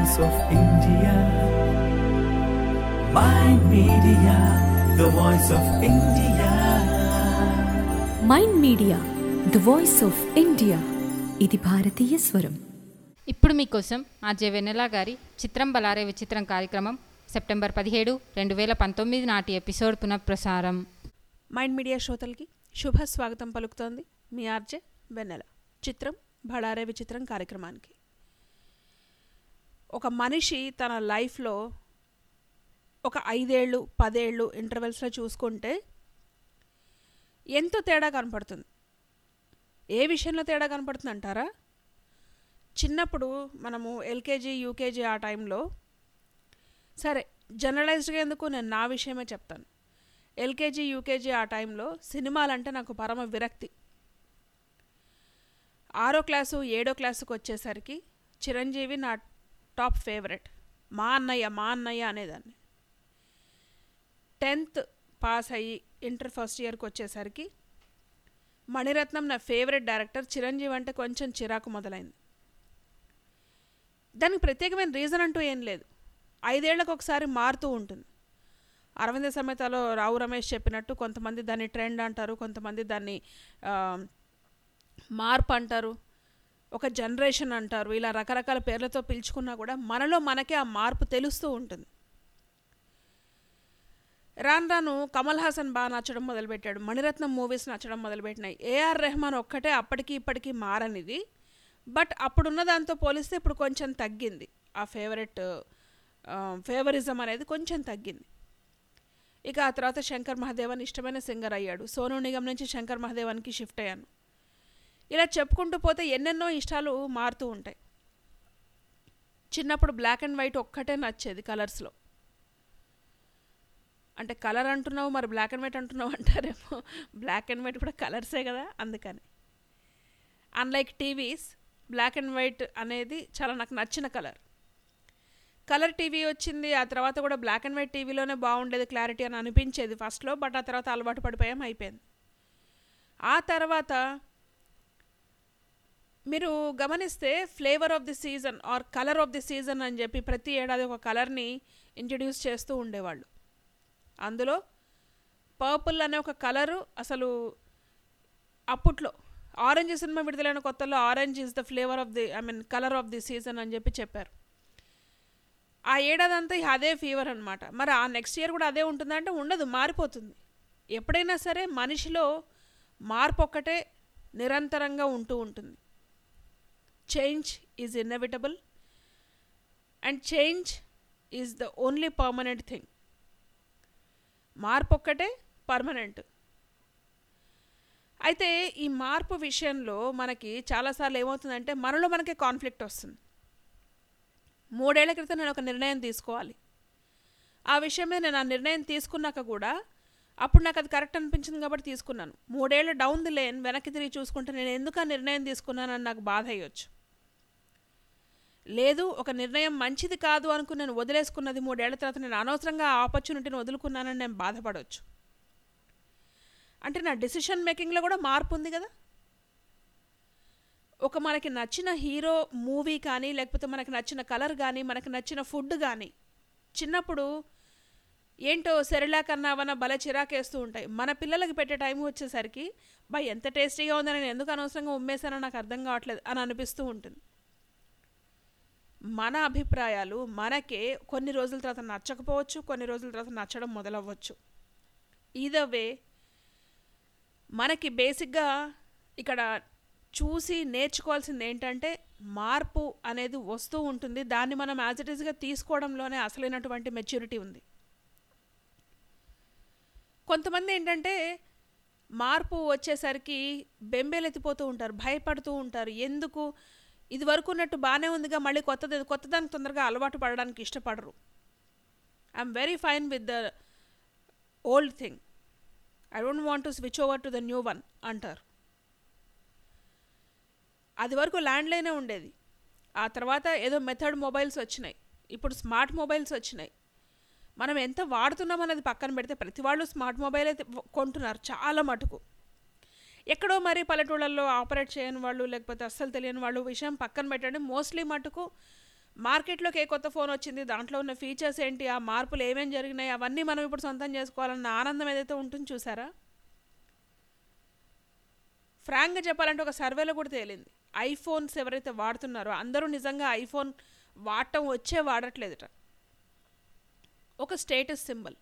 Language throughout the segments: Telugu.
voice of India. My media, the voice of India. Mind media the voice of India ఇది భారతీయ స్వరం ఇప్పుడు మీకోసం ఆర్జే వెన్నెల గారి చిత్రం బలారే విచిత్రం కార్యక్రమం సెప్టెంబర్ పదిహేడు రెండు వేల పంతొమ్మిది నాటి ఎపిసోడ్ పునఃప్రసారం మైండ్ మీడియా శ్రోతలకి శుభ స్వాగతం పలుకుతోంది మీ ఆర్జే వెన్నెల చిత్రం భడారే విచిత్రం కార్యక్రమానికి ఒక మనిషి తన లైఫ్లో ఒక ఐదేళ్ళు పదేళ్ళు ఇంటర్వెల్స్లో చూసుకుంటే ఎంతో తేడా కనపడుతుంది ఏ విషయంలో తేడా కనపడుతుంది అంటారా చిన్నప్పుడు మనము ఎల్కేజీ యూకేజీ ఆ టైంలో సరే జనరలైజ్డ్గా ఎందుకు నేను నా విషయమే చెప్తాను ఎల్కేజీ యూకేజీ ఆ టైంలో సినిమాలంటే నాకు పరమ విరక్తి ఆరో క్లాసు ఏడో క్లాసుకు వచ్చేసరికి చిరంజీవి నా టాప్ ఫేవరెట్ మా అన్నయ్య మా అన్నయ్య అనేదాన్ని టెన్త్ పాస్ అయ్యి ఇంటర్ ఫస్ట్ ఇయర్కి వచ్చేసరికి మణిరత్నం నా ఫేవరెట్ డైరెక్టర్ చిరంజీవి అంటే కొంచెం చిరాకు మొదలైంది దానికి ప్రత్యేకమైన రీజన్ అంటూ ఏం లేదు ఐదేళ్లకు ఒకసారి మారుతూ ఉంటుంది అరవింద సమేతలో రావు రమేష్ చెప్పినట్టు కొంతమంది దాన్ని ట్రెండ్ అంటారు కొంతమంది దాన్ని ఆ, మార్పు అంటారు ఒక జనరేషన్ అంటారు ఇలా రకరకాల పేర్లతో పిలుచుకున్నా కూడా మనలో మనకే ఆ మార్పు తెలుస్తూ ఉంటుంది రాను రాను కమల్ హాసన్ బాగా నచ్చడం మొదలుపెట్టాడు మణిరత్నం మూవీస్ నచ్చడం మొదలుపెట్టినాయి ఏఆర్ రెహమాన్ ఒక్కటే అప్పటికి ఇప్పటికీ మారనిది బట్ అప్పుడున్న దాంతో పోలిస్తే ఇప్పుడు కొంచెం తగ్గింది ఆ ఫేవరెట్ ఫేవరిజం అనేది కొంచెం తగ్గింది ఇక ఆ తర్వాత శంకర్ మహాదేవన్ ఇష్టమైన సింగర్ అయ్యాడు సోను నిగం నుంచి శంకర్ మహాదేవన్కి షిఫ్ట్ అయ్యాను ఇలా చెప్పుకుంటూ పోతే ఎన్నెన్నో ఇష్టాలు మారుతూ ఉంటాయి చిన్నప్పుడు బ్లాక్ అండ్ వైట్ ఒక్కటే నచ్చేది కలర్స్లో అంటే కలర్ అంటున్నావు మరి బ్లాక్ అండ్ వైట్ అంటున్నావు అంటారేమో బ్లాక్ అండ్ వైట్ కూడా కలర్సే కదా అందుకని unlike TVs black and white అనేది చాలా నాకు నచ్చిన కలర్ కలర్ టీవీ వచ్చింది ఆ తర్వాత కూడా బ్లాక్ అండ్ వైట్ టీవీలోనే బాగుండేది క్లారిటీ అని అనిపించేది ఫస్ట్లో బట్ ఆ తర్వాత అలవాటు పడిపోయాం అయిపోయింది ఆ తర్వాత మీరు గమనిస్తే flavour of the season or colour of the season అని చెప్పి ప్రతి ఏడాది ఒక కలర్ని ఇంట్రడ్యూస్ చేస్తూ ఉండేవాళ్ళు అందులో పర్పుల్ అనే ఒక కలరు అసలు అప్పట్లో ఆరెంజ్ సినిమా విడుదలైన కొత్తలో orange is the flavour of the I mean colour of the season అని చెప్పి చెప్పారు ఆ ఏడాది అంతా ఇక అదే ఫీవర్ అనమాట మరి ఆ నెక్స్ట్ ఇయర్ కూడా అదే ఉంటుందంటే ఉండదు మారిపోతుంది ఎప్పుడైనా సరే మనిషిలో మార్పు ఒక్కటే నిరంతరంగా ఉంటూ ఉంటుంది change is inevitable and change is the only permanent thing మార్పు ఒక్కటే పర్మనెంట్ అయితే ఈ మార్పు విషయంలో మనకి చాలాసార్లు ఏమవుతుందంటే మనలో మనకే కాన్ఫ్లిక్ట్ వస్తుంది మూడేళ్ల క్రితం నేను ఒక నిర్ణయం తీసుకోవాలి ఆ విషయం మీద నేను ఆ నిర్ణయం తీసుకున్నాక కూడా అప్పుడు నాకు అది కరెక్ట్ అనిపించింది కాబట్టి తీసుకున్నాను మూడేళ్ళు డౌన్ ది లేన్ వెనక్కి తిరిగి చూసుకుంటే నేను ఎందుకు ఆ నిర్ణయం తీసుకున్నానని నాకు బాధ అయ్యొచ్చు లేదు ఒక నిర్ణయం మంచిది కాదు అనుకుని నేను వదిలేసుకున్నది మూడేళ్ల తర్వాత నేను అనవసరంగా ఆ ఆపర్చునిటీని వదులుకున్నానని నేను బాధపడవచ్చు అంటే నా డెసిషన్ మేకింగ్లో కూడా మార్పు ఉంది కదా ఒక మనకి నచ్చిన హీరో మూవీ కానీ లేకపోతే మనకి నచ్చిన కలర్ కానీ మనకి నచ్చిన ఫుడ్ కానీ చిన్నప్పుడు ఏంటో సెరిలాక్ అన్నావన్న భలే చిరాకేస్తూ ఉంటాయి మన పిల్లలకి పెట్టే టైం వచ్చేసరికి బా ఎంత టేస్టీగా ఉందని నేను ఎందుకు అనవసరంగా ఉమ్మేశానో నాకు అర్థం కావట్లేదు అని అనిపిస్తూ ఉంటుంది మన అభిప్రాయాలు మనకే కొన్ని రోజుల తర్వాత నచ్చకపోవచ్చు కొన్ని రోజుల తర్వాత నచ్చడం మొదలవ్వచ్చు ఈదర్ వే మనకి బేసిక్గా ఇక్కడ చూసి నేర్చుకోవాల్సింది ఏంటంటే మార్పు అనేది వస్తూ ఉంటుంది దాన్ని మనం యాజ్ ఇట్ ఈస్గా తీసుకోవడంలోనే అసలైనటువంటి మెచ్యూరిటీ ఉంది కొంతమంది ఏంటంటే మార్పు వచ్చేసరికి బెంబేలెత్తిపోతూ ఉంటారు భయపడుతూ ఉంటారు ఎందుకు ఇది వరకు ఉన్నట్టు బాగానే ఉందిగా మళ్ళీ కొత్తది కొత్తదానికి తొందరగా అలవాటు పడడానికి ఇష్టపడరు I'm very fine with the old thing I don't want to switch over to the new one అంటారు అది వరకు ల్యాండ్లైనే ఉండేది ఆ తర్వాత ఏదో మెథడ్ మొబైల్స్ వచ్చినాయి ఇప్పుడు స్మార్ట్ మొబైల్స్ వచ్చినాయి మనం ఎంత వాడుతున్నాం అనేది పక్కన పెడితే ప్రతి వాళ్ళు స్మార్ట్ మొబైల్ అయితే కొంటున్నారు చాలా మటుకు ఎక్కడో మరి పల్లెటూళ్ళల్లో ఆపరేట్ చేయని వాళ్ళు లేకపోతే అస్సలు తెలియని వాళ్ళు విషయం పక్కన పెట్టండి మోస్ట్లీ మటుకు మార్కెట్లోకి ఏ కొత్త ఫోన్ వచ్చింది దాంట్లో ఉన్న ఫీచర్స్ ఏంటి ఆ మార్పులు ఏమేం జరిగినాయి అవన్నీ మనం ఇప్పుడు సొంతం చేసుకోవాలన్న ఆనందం ఏదైతే ఉంటుంది చూసారా ఫ్రాంక్గా చెప్పాలంటే ఒక సర్వేలో కూడా తేలింది ఐఫోన్స్ ఎవరైతే వాడుతున్నారో అందరూ నిజంగా ఐఫోన్ వాడటం వచ్చే వాడట్లేదుట ఒక స్టేటస్ సింబల్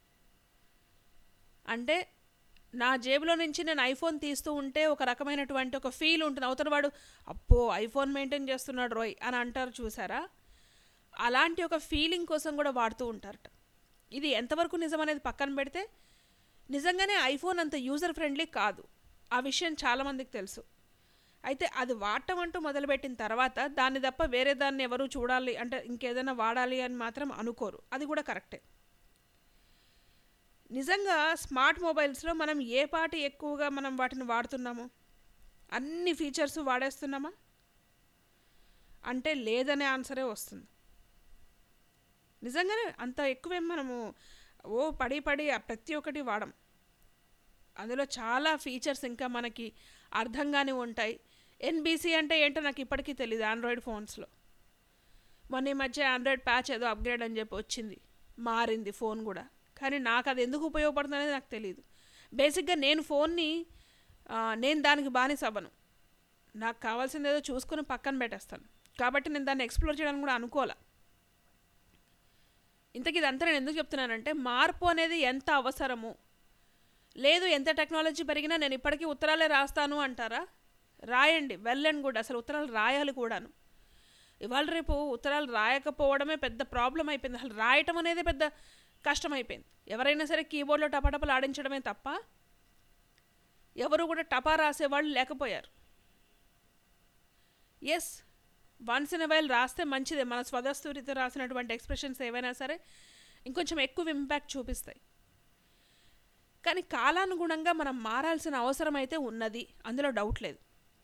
అంటే నా జేబులో నుంచి నేను ఐఫోన్ తీస్తూ ఉంటే ఒక రకమైనటువంటి ఒక ఫీల్ ఉంటుంది అవతల వాడు అప్పో ఐఫోన్ మెయింటైన్ చేస్తున్నాడు రోయ్ అని అంటారు చూసారా అలాంటి ఒక ఫీలింగ్ కోసం కూడా వాడుతూ ఉంటారట ఇది ఎంతవరకు నిజం అనేది పక్కన పెడితే నిజంగానే ఐఫోన్ అంత యూజర్ ఫ్రెండ్లీ కాదు ఆ విషయం చాలామందికి తెలుసు అయితే అది వాడటం అంటూ మొదలుపెట్టిన తర్వాత దాన్ని తప్ప వేరే దాన్ని ఎవరు చూడాలి అంటే ఇంకేదైనా వాడాలి అని మాత్రం అనుకోరు అది కూడా కరెక్టే నిజంగా స్మార్ట్ మొబైల్స్లో మనం ఏ పాటి ఎక్కువగా మనం వాటిని వాడుతున్నాము అన్ని ఫీచర్స్ వాడేస్తున్నామా అంటే లేదనే ఆన్సరే వస్తుంది నిజంగానే అంత ఎక్కువేం మనము ఓ పడి పడి ఆ ప్రతి ఒక్కటి వాడం అందులో చాలా ఫీచర్స్ ఇంకా మనకి అర్థంగానే ఉంటాయి ఎన్బీసీ అంటే ఏంటో నాకు ఇప్పటికీ తెలియదు ఆండ్రాయిడ్ ఫోన్స్లో మొన్న ఈ మధ్య ఆండ్రాయిడ్ ప్యాచ్ ఏదో అప్గ్రేడ్ అని చెప్పి వచ్చింది మారింది ఫోన్ కూడా కానీ నాకు అది ఎందుకు ఉపయోగపడుతుంది అనేది నాకు తెలియదు బేసిక్గా నేను ఫోన్ని ఆ, నేను దానికి బానిస అవ్వను నాకు కావాల్సింది ఏదో చూసుకొని పక్కన పెట్టేస్తాను కాబట్టి నేను దాన్ని ఎక్స్ప్లోర్ చేయడానికి కూడా అనుకోలే ఇంతకీ ఇదంతా నేను ఎందుకు చెప్తున్నానంటే మార్పు అనేది ఎంత అవసరము లేదు ఎంత టెక్నాలజీ పెరిగినా నేను ఇప్పటికీ ఉత్తరాలే రాస్తాను అంటారా రాయండి వెల్ అండ్ గుడ్ అసలు ఉత్తరాలు రాయాలి కూడాను ఇవాళ రేపు ఉత్తరాలు రాయకపోవడమే పెద్ద ప్రాబ్లం అయిపోయింది అసలు రాయటం అనేది పెద్ద కష్టం అయిపోయింది ఎవరైనా సరే కీబోర్డ్లో టపాటపలు ఆడించడమే తప్ప ఎవరు కూడా టపా రాసేవాళ్ళు లేకపోయారు ఎస్ వన్స్ ఇన్ వైల్ రాస్తే మంచిదే మన స్వదస్తూరితో రాసినటువంటి ఎక్స్ప్రెషన్స్ ఏవైనా సరే ఇంకొంచెం ఎక్కువ ఇంపాక్ట్ చూపిస్తాయి కానీ కాలానుగుణంగా మనం మారాల్సిన అవసరం అయితే ఉన్నది అందులో డౌట్ లేదు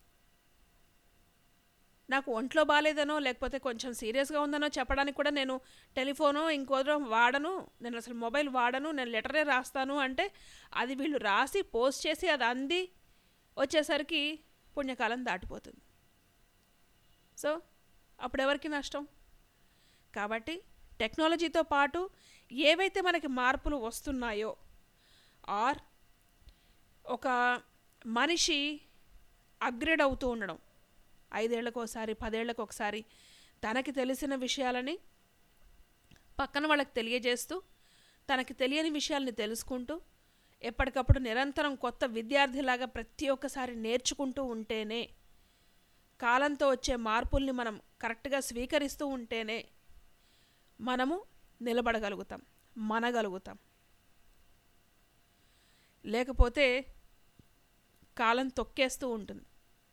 నాకు ఒంట్లో బాగాలేదనో లేకపోతే కొంచెం సీరియస్గా ఉందనో చెప్పడానికి కూడా నేను టెలిఫోనో ఇంకోదో వాడను నేను అసలు మొబైల్ వాడను నేను లెటరే రాస్తాను అంటే అది వీళ్ళు రాసి పోస్ట్ చేసి అది అంది వచ్చేసరికి పుణ్యకాలం దాటిపోతుంది సో అప్పుడు ఎవరికి నష్టం కాబట్టి టెక్నాలజీతో పాటు ఏవైతే మనకి మార్పులు వస్తున్నాయో ఆర్ ఒక మనిషి అప్గ్రేడ్ అవుతూ ఉండడం ఐదేళ్లకు ఒకసారి పదేళ్లకు ఒకసారి తనకి తెలిసిన విషయాలని పక్కన వాళ్ళకి తెలియజేస్తూ తనకి తెలియని విషయాల్ని తెలుసుకుంటూ ఎప్పటికప్పుడు నిరంతరం కొత్త విద్యార్థిలాగా ప్రతి ఒక్కసారి నేర్చుకుంటూ ఉంటేనే కాలంతో వచ్చే మార్పుల్ని మనం కరెక్ట్గా స్వీకరిస్తూ ఉంటేనే మనము నిలబడగలుగుతాం మనగలుగుతాం లేకపోతే కాలం తొక్కేస్తూ ఉంటుంది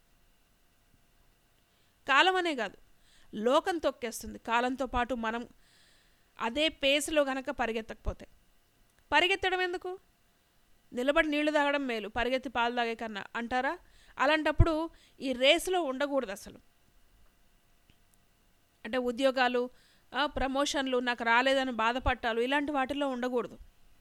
కాలం అనే కాదు లోకం తొక్కేస్తుంది కాలంతో పాటు మనం అదే పేస్లో గనక పరిగెత్తకపోతే పరిగెత్తడం ఎందుకు నిలబడి నీళ్లు తాగడం మేలు పరిగెత్తి పాలు తాగే కన్నా అంటారా అలాంటప్పుడు ఈ రేసులో ఉండకూడదు అసలు అంటే ఉద్యోగాలు ఆ, ప్రమోషన్లు నాకు రాలేదని బాధపట్టాలు ఇలాంటి వాటిల్లో ఉండకూడదు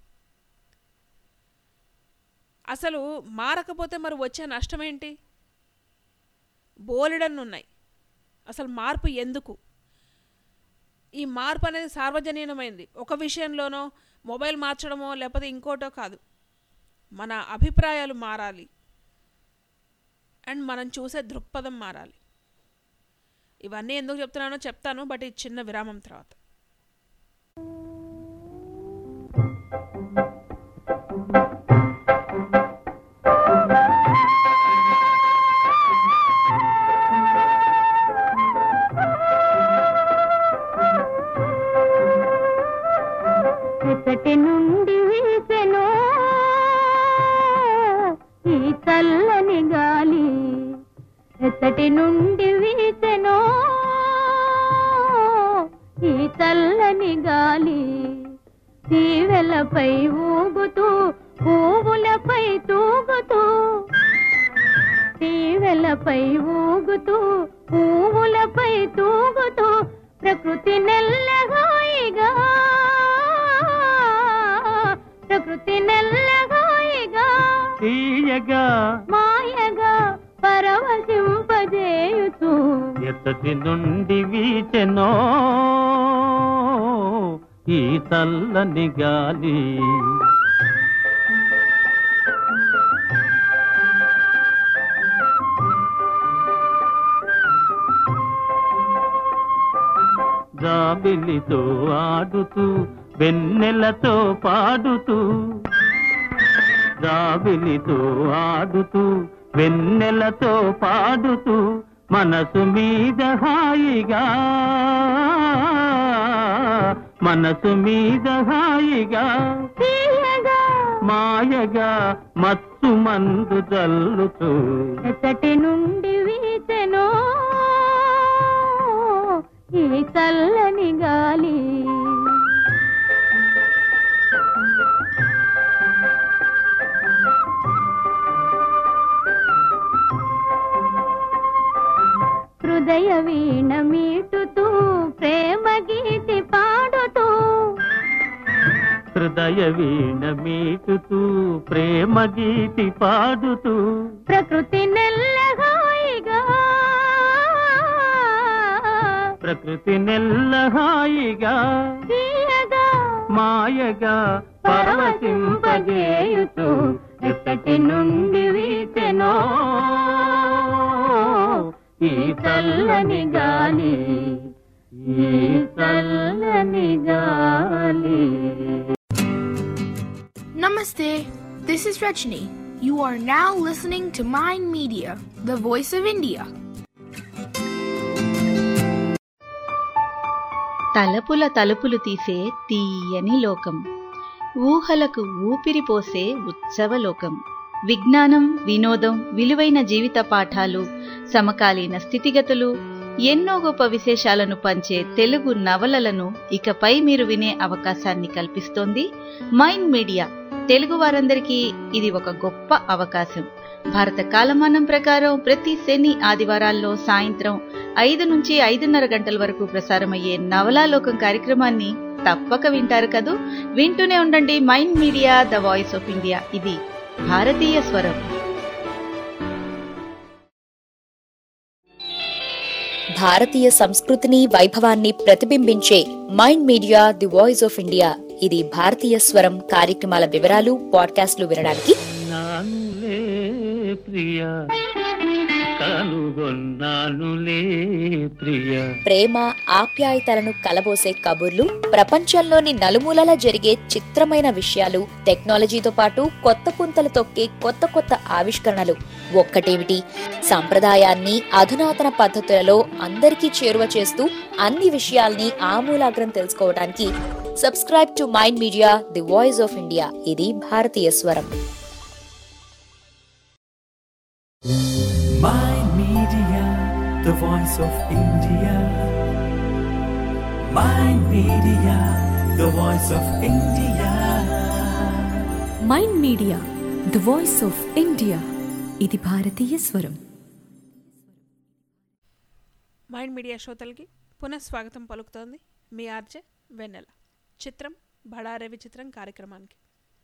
అసలు మారకపోతే మరి వచ్చే నష్టం ఏంటి బోలెడన్ని ఉన్నాయి అసలు మార్పు ఎందుకు ఈ మార్పు అనేది సార్వజనీనమైంది ఒక విషయంలోనో మొబైల్ మార్చడమో లేకపోతే ఇంకోటో కాదు మన అభిప్రాయాలు మారాలి అండ్ మనం చూసే దృక్పథం మారాలి ఇవన్నీ ఎందుకు చెప్తున్నానో చెప్తాను బట్ ఈ చిన్న విరామం తర్వాత ఎచ్చటి నుండి వీసెను ఈ చల్లని గాలి ఎచ్చటి నుండి వీసెను ఈ చల్లని గాలి తీవెలపై ఊగుతూ పువ్వులపై తూగుతూ తీవెలపై ఊగుతూ పువ్వులపై తూగుతూ ప్రకృతి నెల్లగాయిగా ప్రకృతి నెల్లగాయిగా తీయగా మాయగా పరవశింపజేయుతూ ఎత్తటి నుండి వీచెనో ఈ చల్లని గాలి జాబిలితో ఆడుతూ వెన్నెలతో పాడుతూ జాబిలితో ఆడుతూ వెన్నెలతో పాడుతూ మనసు మీద హాయిగా మనసు మీద హాయిగా తీయగా మాయగా మత్తు మందు జల్లుతూ ఎచ్చటి నుండి వీచెను ఈ చల్లని గాలి హృదయ వీణ మీటుతూ ప్రేమ గీతి పాడుతూ హృదయ వీణ మీటుతూ ప్రేమ గీతి పాడుతూ ప్రకృతి నెల్లగాయిగా ప్రకృతి నెల్ల హాయిగా తీయగా మాయగా పరవశింపజేయుతూ ఎక్కటి నుండి వీచెనో ఈ చల్లని గాలి ఈ చల్లని గాలి Namaste. This is Rajni. You are now listening to Mind Media, the voice of India. తలపుల తలుపులు తీసే తీయని లోకం ఊహలకు ఊపిరి పోసే ఉత్సవలోకం విజ్ఞానం వినోదం విలువైన జీవిత పాఠాలు సమకాలీన స్థితిగతులు ఎన్నో గొప్ప విశేషాలను పంచే తెలుగు నవలలను ఇకపై మీరు వినే అవకాశాన్ని కల్పిస్తోంది మైండ్ మీడియా తెలుగు వారందరికీ ఇది ఒక గొప్ప అవకాశం భారత కాలమానం ప్రకారం ప్రతి శని ఆదివారాల్లో సాయంత్రం ఐదు నుంచి ఐదున్నర గంటల వరకు ప్రసారమయ్యే నవలాలోకం కార్యక్రమాన్ని తప్పక వింటారు కదూ వింటూనే ఉండండి mind media the voice of India ఇది భారతీయ స్వరం భారతీయ సంస్కృతిని వైభవాన్ని ప్రతిబింబించే mind media the voice of India ఇది భారతీయ స్వరం కార్యక్రమాల వివరాలు పాడ్కాస్ట్లు వినడానికి నానులే ప్రియ కనుగొన్నానులే ప్రియ ప్రేమ ఆప్యాయతలను కలబోసే కబుర్లు ప్రపంచంలోని నలుమూలలా జరిగే చిత్రమైన విషయాలు టెక్నాలజీతో పాటు కొత్త పుంతలు తొక్కే కొత్త కొత్త ఆవిష్కరణలు ఒక్కటేమిటి సంప్రదాయాన్ని అధునాతన పద్ధతులలో అందరికీ చేరువ చేస్తూ అన్ని విషయాల్ని ఆమూలాగ్రం తెలుసుకోవడానికి subscribe to mind media the voice of India ఇది భారతీయ స్వరం Mind Media, the voice of India. Mind Media, the voice of India. Mind media the voice of India ఇది భారతీయ స్వరం మైండ్ మీడియా శ్రోతలకి పునఃస్వాగతం పలుకుతోంది మీ ఆర్జే వెన్నెల చిత్రం బడారే విచిత్రం కార్యక్రమానికి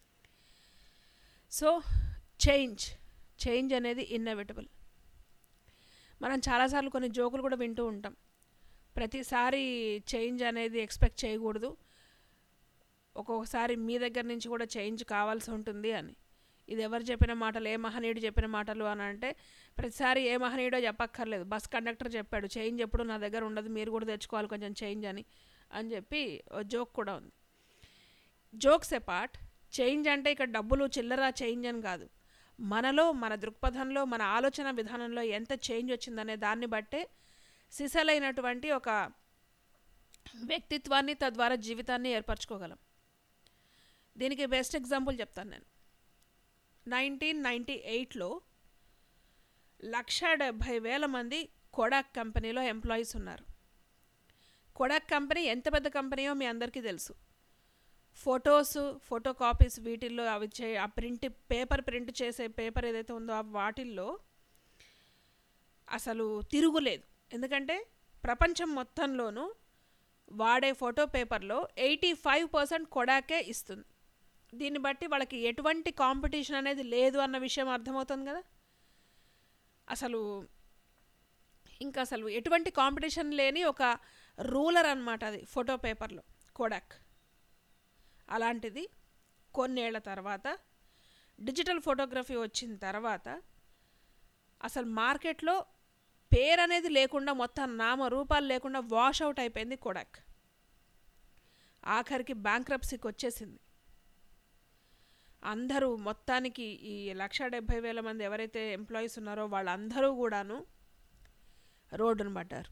సో చేంజ్ చేంజ్ అనేది ఇన్నెవిటబుల్ మనం చాలాసార్లు కొన్ని జోకులు కూడా వింటూ ఉంటాం ప్రతిసారి చేంజ్ అనేది ఎక్స్పెక్ట్ చేయకూడదు ఒక్కొక్కసారి మీ దగ్గర నుంచి కూడా చేంజ్ కావాల్సి ఉంటుంది అని ఇది ఎవరు చెప్పిన మాటలు ఏ మహనీయుడు చెప్పిన మాటలు అని అంటే ప్రతిసారి ఏ మహనీయుడో చెప్పక్కర్లేదు బస్ కండక్టర్ చెప్పాడు చేంజ్ ఎప్పుడు నా దగ్గర ఉండదు మీరు కూడా తెచ్చుకోవాలి కొంచెం చేంజ్ అని అని చెప్పి జోక్ కూడా ఉంది జోక్స్ ఎ పార్ట్ చేంజ్ అంటే ఇక్కడ డబ్బులు చిల్లర చేంజ్ అని కాదు మనలో మన దృక్పథంలో మన ఆలోచన విధానంలో ఎంత చేంజ్ వచ్చిందనే దాన్ని బట్టే సిసలైనటువంటి ఒక వ్యక్తిత్వాన్ని తద్వారా జీవితాన్ని ఏర్పరచుకోగలం దీనికి బెస్ట్ ఎగ్జాంపుల్ చెప్తాను నేను నైన్టీన్ నైంటీ ఎయిట్లో లక్ష డెబ్భై వేల మంది కొడాక్ కంపెనీలో ఎంప్లాయీస్ ఉన్నారు కొడాక్ కంపెనీ ఎంత పెద్ద కంపెనీయో మీ అందరికీ తెలుసు ఫొటోస్ ఫోటో కాపీస్ వీటిల్లో అవి చే ఆ ప్రింట్ పేపర్ ప్రింట్ చేసే పేపర్ ఏదైతే ఉందో ఆ వాటిల్లో అసలు తిరుగులేదు ఎందుకంటే ప్రపంచం మొత్తంలోనూ వాడే ఫోటో పేపర్లో ఎయిటీ ఫైవ్ పర్సెంట్ కొడాకే ఇస్తుంది దీన్ని బట్టి వాళ్ళకి ఎటువంటి కాంపిటీషన్ అనేది లేదు అన్న విషయం అర్థమవుతుంది కదా అసలు ఇంకా అసలు ఎటువంటి కాంపిటీషన్ లేని ఒక రూలర్ అనమాట అది ఫోటో పేపర్లో కొడాక్ అలాంటిది కొన్నేళ్ల తర్వాత డిజిటల్ ఫోటోగ్రఫీ వచ్చిన తర్వాత అసలు మార్కెట్లో పేరు అనేది లేకుండా మొత్తం నామ రూపాలు లేకుండా వాష్ అవుట్ అయిపోయింది కొడాక్ ఆఖరికి బ్యాంక్రప్సీకి వచ్చేసింది అందరూ మొత్తానికి ఈ లక్ష డెబ్భై వేల మంది ఎవరైతే ఎంప్లాయీస్ ఉన్నారో వాళ్ళందరూ కూడాను రోడ్డును పడ్డారు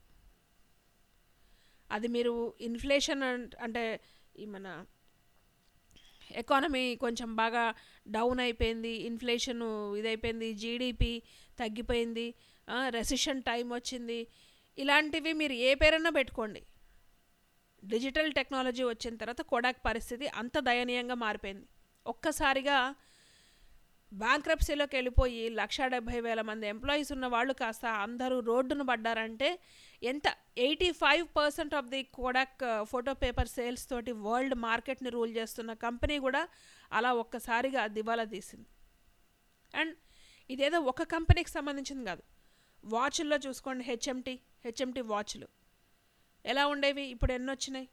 అది మీరు ఇన్ఫ్లేషన్ అంటే ఈ మన ఎకానమీ కొంచెం బాగా డౌన్ అయిపోయింది ఇన్ఫ్లేషన్ ఇదైపోయింది జీడిపి తగ్గిపోయింది రెసిషన్ టైం వచ్చింది ఇలాంటివి మీరు ఏ పేరైనా పెట్టుకోండి డిజిటల్ టెక్నాలజీ వచ్చిన తర్వాత కొడాక్ పరిస్థితి అంత దయనీయంగా మారిపోయింది ఒక్కసారిగా బ్యాంక్రప్సీలోకి వెళ్ళిపోయి లక్ష డెబ్భై వేల మంది ఎంప్లాయీస్ ఉన్న వాళ్ళు కాస్త అందరూ రోడ్డును పడ్డారంటే ఎంత eighty five percent of the Kodak photo paper sales తోటి వరల్డ్ మార్కెట్ని రూల్ చేస్తున్న కంపెనీ కూడా అలా ఒక్కసారిగా దివాలా తీసింది అండ్ ఇదేదో ఒక కంపెనీకి సంబంధించింది కాదు వాచ్ల్లో చూసుకోండి హెచ్ఎంటీ హెచ్ఎంటీ వాచ్లు ఎలా ఉండేవి ఇప్పుడు ఎన్ని వచ్చినాయి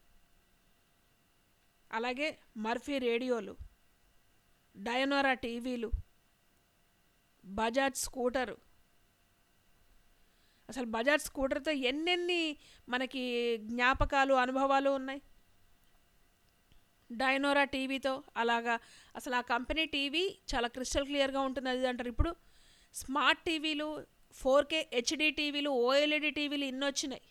అలాగే మర్ఫీ రేడియోలు డయనోరా టీవీలు బజాజ్ స్కూటరు అసలు బజాజ్ స్కూటర్తో ఎన్నెన్ని మనకి జ్ఞాపకాలు అనుభవాలు ఉన్నాయి డైనోరా టీవీతో అలాగా అసలు ఆ కంపెనీ టీవీ చాలా క్రిస్టల్ క్లియర్గా ఉంటుంది అది అంటారు ఇప్పుడు స్మార్ట్ టీవీలు ఫోర్ కే హెచ్డి టీవీలు ఓఎల్ఈడి టీవీలు ఇన్ని వచ్చినాయి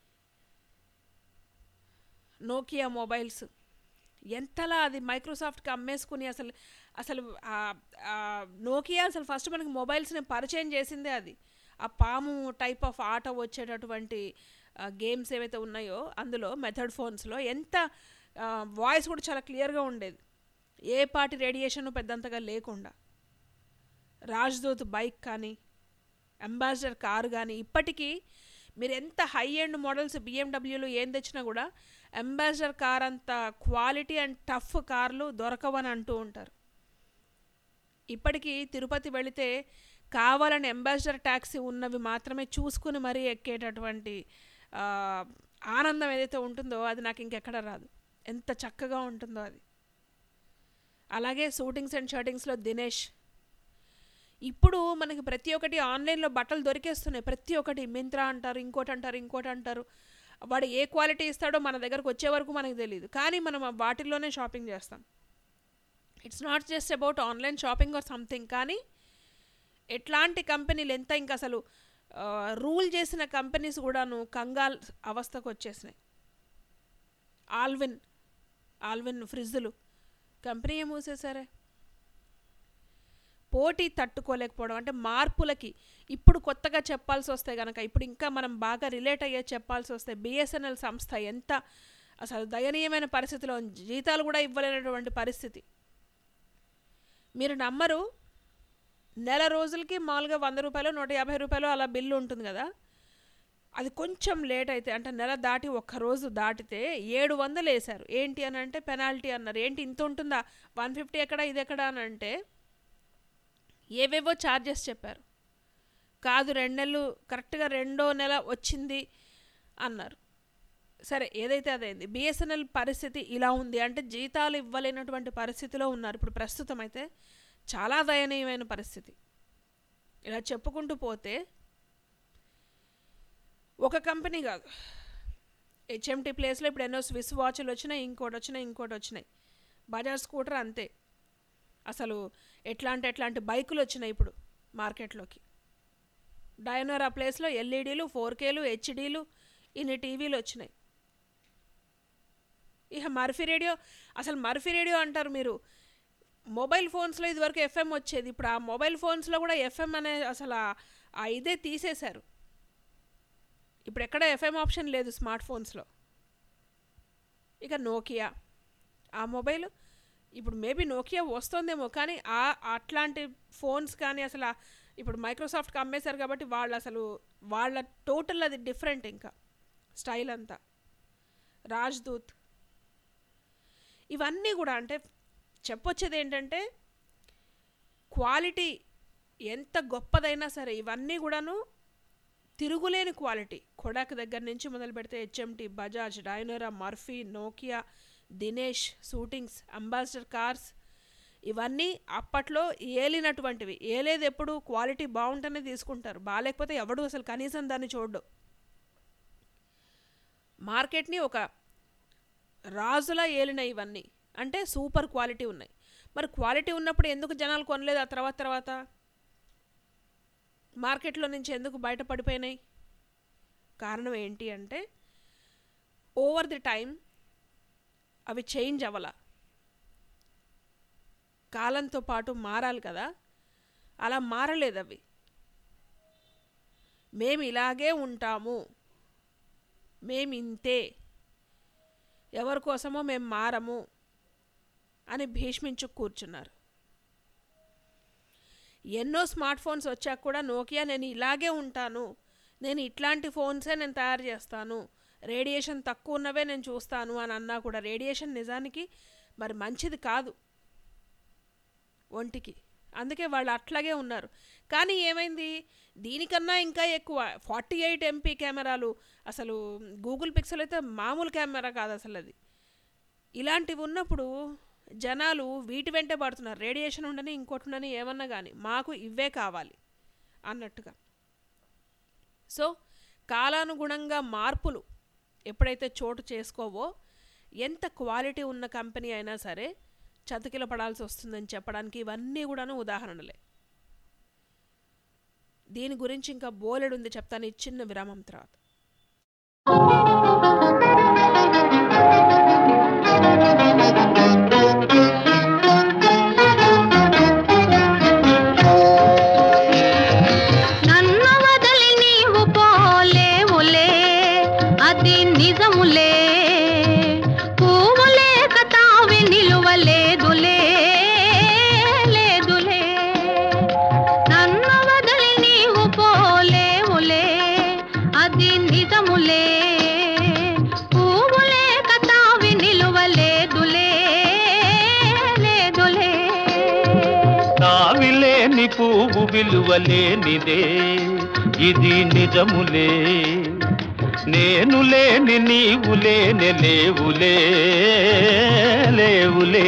నోకియా మొబైల్స్ ఎంతలా అది మైక్రోసాఫ్ట్కి అమ్మేసుకుని అసలు అసలు నోకియా అసలు ఫస్ట్ మనకి మొబైల్స్ని పరిచయం చేసిందే అది ఆ పాము టైప్ ఆఫ్ ఆట వచ్చేటటువంటి గేమ్స్ ఏవైతే ఉన్నాయో అందులో మెథడ్ ఫోన్స్లో ఎంత వాయిస్ కూడా చాలా క్లియర్గా ఉండేది ఏ పాటి రేడియేషన్ పెద్దంతగా లేకుండా రాజ్దూత్ బైక్ కానీ అంబాసిడర్ కారు కానీ ఇప్పటికీ మీరు ఎంత హై ఎండ్ మోడల్స్ బిఎండబ్ల్యూలు ఏం తెచ్చినా కూడా అంబాసిడర్ కార్ అంత క్వాలిటీ అండ్ టఫ్ కార్లు దొరకవని అంటూ ఉంటారు ఇప్పటికీ తిరుపతి వెళితే కావాలని అంబాసిడర్ ట్యాక్సీ ఉన్నవి మాత్రమే చూసుకుని మరీ ఎక్కేటటువంటి ఆనందం ఏదైతే ఉంటుందో అది నాకు ఇంకెక్కడ రాదు ఎంత చక్కగా ఉంటుందో అది అలాగే షూటింగ్స్ అండ్ షర్టింగ్స్లో దినేష్ ఇప్పుడు మనకి ప్రతి ఒక్కటి ఆన్లైన్లో బట్టలు దొరికేస్తున్నాయి ప్రతి ఒక్కటి మింత్రా అంటారు ఇంకోటి అంటారు ఇంకోటి అంటారు వాడు ఏ క్వాలిటీ ఇస్తాడో మన దగ్గరకు వచ్చే వరకు మనకు తెలియదు కానీ మనం వాటిల్లోనే షాపింగ్ చేస్తాం it's not just about online shopping or something కానీ ఎట్లాంటి కంపెనీలు ఎంత ఇంకా అసలు రూల్ చేసిన కంపెనీస్ కూడాను కంగాల్ అవస్థకు వచ్చేసినాయి ఆల్విన్ ఆల్విన్ ఫ్రిడ్జులు కంపెనీ ఏం మూసేశారే పోటీ తట్టుకోలేకపోవడం అంటే మార్పులకి ఇప్పుడు కొత్తగా చెప్పాల్సి వస్తే కనుక ఇప్పుడు ఇంకా మనం బాగా రిలేట్ అయ్యే చెప్పాల్సి వస్తే బిఎస్ఎన్ఎల్ సంస్థ ఎంత అసలు దయనీయమైన పరిస్థితిలో జీతాలు కూడా ఇవ్వలేనటువంటి పరిస్థితి మీరు నమ్మరు నెల రోజులకి మామూలుగా వంద రూపాయలు నూట యాభై రూపాయలు అలా బిల్లు ఉంటుంది కదా అది కొంచెం లేట్ అయితే అంటే నెల దాటి ఒక్క రోజు దాటితే ఏడు వందలు వేశారు ఏంటి అని అంటే పెనాల్టీ అన్నారు ఏంటి ఇంత ఉంటుందా వన్ ఫిఫ్టీ ఎక్కడ ఇది ఎక్కడ అని అంటే ఏవేవో ఛార్జెస్ చెప్పారు కాదు రెండు నెలలు కరెక్ట్గా రెండో నెల వచ్చింది అన్నారు సరే ఏదైతే అదైంది బిఎస్ఎన్ఎల్ పరిస్థితి ఇలా ఉంది అంటే జీతాలు ఇవ్వలేనటువంటి పరిస్థితిలో ఉన్నారు ఇప్పుడు ప్రస్తుతం అయితే చాలా దయనీయమైన పరిస్థితి ఇలా చెప్పుకుంటూ పోతే ఒక కంపెనీ కాదు హెచ్ఎంటీ ప్లేస్లో ఇప్పుడు ఎన్నో స్విస్ వాచ్లు వచ్చినాయి ఇంకోటి వచ్చినాయి ఇంకోటి వచ్చినాయి బజాజ్ స్కూటర్ అంతే అసలు ఎట్లాంటి ఎట్లాంటి బైకులు వచ్చినాయి ఇప్పుడు మార్కెట్లోకి డైనోరా ప్లేస్లో ఎల్ఈడీలు ఫోర్ కేలు హెచ్డీలు ఇన్ని టీవీలు వచ్చినాయి ఇక మర్ఫీ రేడియో అసలు మర్ఫీ రేడియో అంటారు మీరు మొబైల్ ఫోన్స్లో ఇదివరకు ఎఫ్ఎం వచ్చేది ఇప్పుడు ఆ మొబైల్ ఫోన్స్లో కూడా ఎఫ్ఎం అనే అసలు ఆ ఇదే తీసేశారు ఇప్పుడు ఎక్కడ ఎఫ్ఎం ఆప్షన్ లేదు స్మార్ట్ ఫోన్స్లో ఇక నోకియా ఆ మొబైల్ ఇప్పుడు మేబీ నోకియా వస్తుందేమో కానీ ఆ అట్లాంటి ఫోన్స్ కానీ అసలు ఇప్పుడు మైక్రోసాఫ్ట్కి అమ్మేశారు కాబట్టి వాళ్ళు అసలు వాళ్ళ టోటల్ అది డిఫరెంట్ ఇంకా స్టైల్ అంతా రాజ్దూత్ ఇవన్నీ కూడా అంటే చెప్పొచ్చేది ఏంటంటే క్వాలిటీ ఎంత గొప్పదైనా సరే ఇవన్నీ కూడాను తిరుగులేని క్వాలిటీ కొడాక్ దగ్గర నుంచి మొదలు పెడితే HMT Bajaj Dyanora Murphy Nokia Dinesh suitings Ambassador cars ఇవన్నీ అప్పట్లో ఏలినటువంటివి ఏలేదు ఎప్పుడు క్వాలిటీ బాగుంటేనే తీసుకుంటారు బాగాలేకపోతే ఎవడు అసలు కనీసం దాన్ని చూడ్డు మార్కెట్ని ఒక రాజులా ఏలిన ఇవన్నీ అంటే సూపర్ క్వాలిటీ ఉన్నాయి మరి క్వాలిటీ ఉన్నప్పుడు ఎందుకు జనాలు కొనలేదు ఆ తర్వాత తర్వాత మార్కెట్లో నుంచి ఎందుకు బయటపడిపోయినాయి కారణం ఏంటి అంటే ఓవర్ ది టైం అవి చేంజ్ అవ్వాల కాలంతో పాటు మారాలి కదా అలా మారలేదు అవి మేము ఇలాగే ఉంటాము మేము ఇంతే ఎవరి కోసమో మేము మారము అని భీష్మించు కూర్చున్నారు ఎన్నో స్మార్ట్ ఫోన్స్ వచ్చాక కూడా నోకియా నేను ఇలాగే ఉంటాను నేను ఇట్లాంటి ఫోన్సే నేను తయారు చేస్తాను రేడియేషన్ తక్కువ ఉన్నవే నేను చూస్తాను అని అన్నా కూడా రేడియేషన్ నిజానికి మరి మంచిది కాదు ఒంటికి అందుకే వాళ్ళు అట్లాగే ఉన్నారు కానీ ఏమైంది దీనికన్నా ఇంకా ఎక్కువ ఫార్టీ ఎయిట్ ఎంపీ కెమెరాలు అసలు గూగుల్ పిక్సెల్ అయితే మామూలు కెమెరా కాదు అసలు అది ఇలాంటివి ఉన్నప్పుడు జనాలు వీటి వెంటే పడుతున్నారు రేడియేషన్ ఉండని ఇంకోటి ఉండని ఏమన్నా కానీ మాకు ఇవే కావాలి అన్నట్టుగా సో కాలానుగుణంగా మార్పులు ఎప్పుడైతే చోటు చేసుకోవో ఎంత క్వాలిటీ ఉన్న కంపెనీ అయినా సరే చతికిల పడాల్సి వస్తుందని చెప్పడానికి ఇవన్నీ కూడాను ఉదాహరణలే దీని గురించి ఇంకా బోలెడు ఉంది చెప్తాను ఈ చిన్న విరామం తర్వాత నన్ను వదిలి నీవు పోలేవులే అది నిజములే పువ్వులే కతావి నిలువలేదులే లేదులే నన్ను వదిలి నీవు పోలేవులే అది నిజములే పువ్వులే కతావి నిలువలేదులే లేదులే తావిలేని పువ్వు విలువలేనిదే ఇది నిజములే నేను లేని నీవు లేని లేవులే లేవులే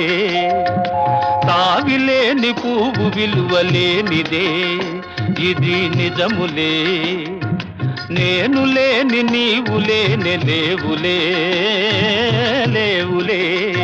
తావిలేని పువ్వు విలువలేనిదే ఇది నిజములే నేను లేని నీవు లేని లేవులే లేవులే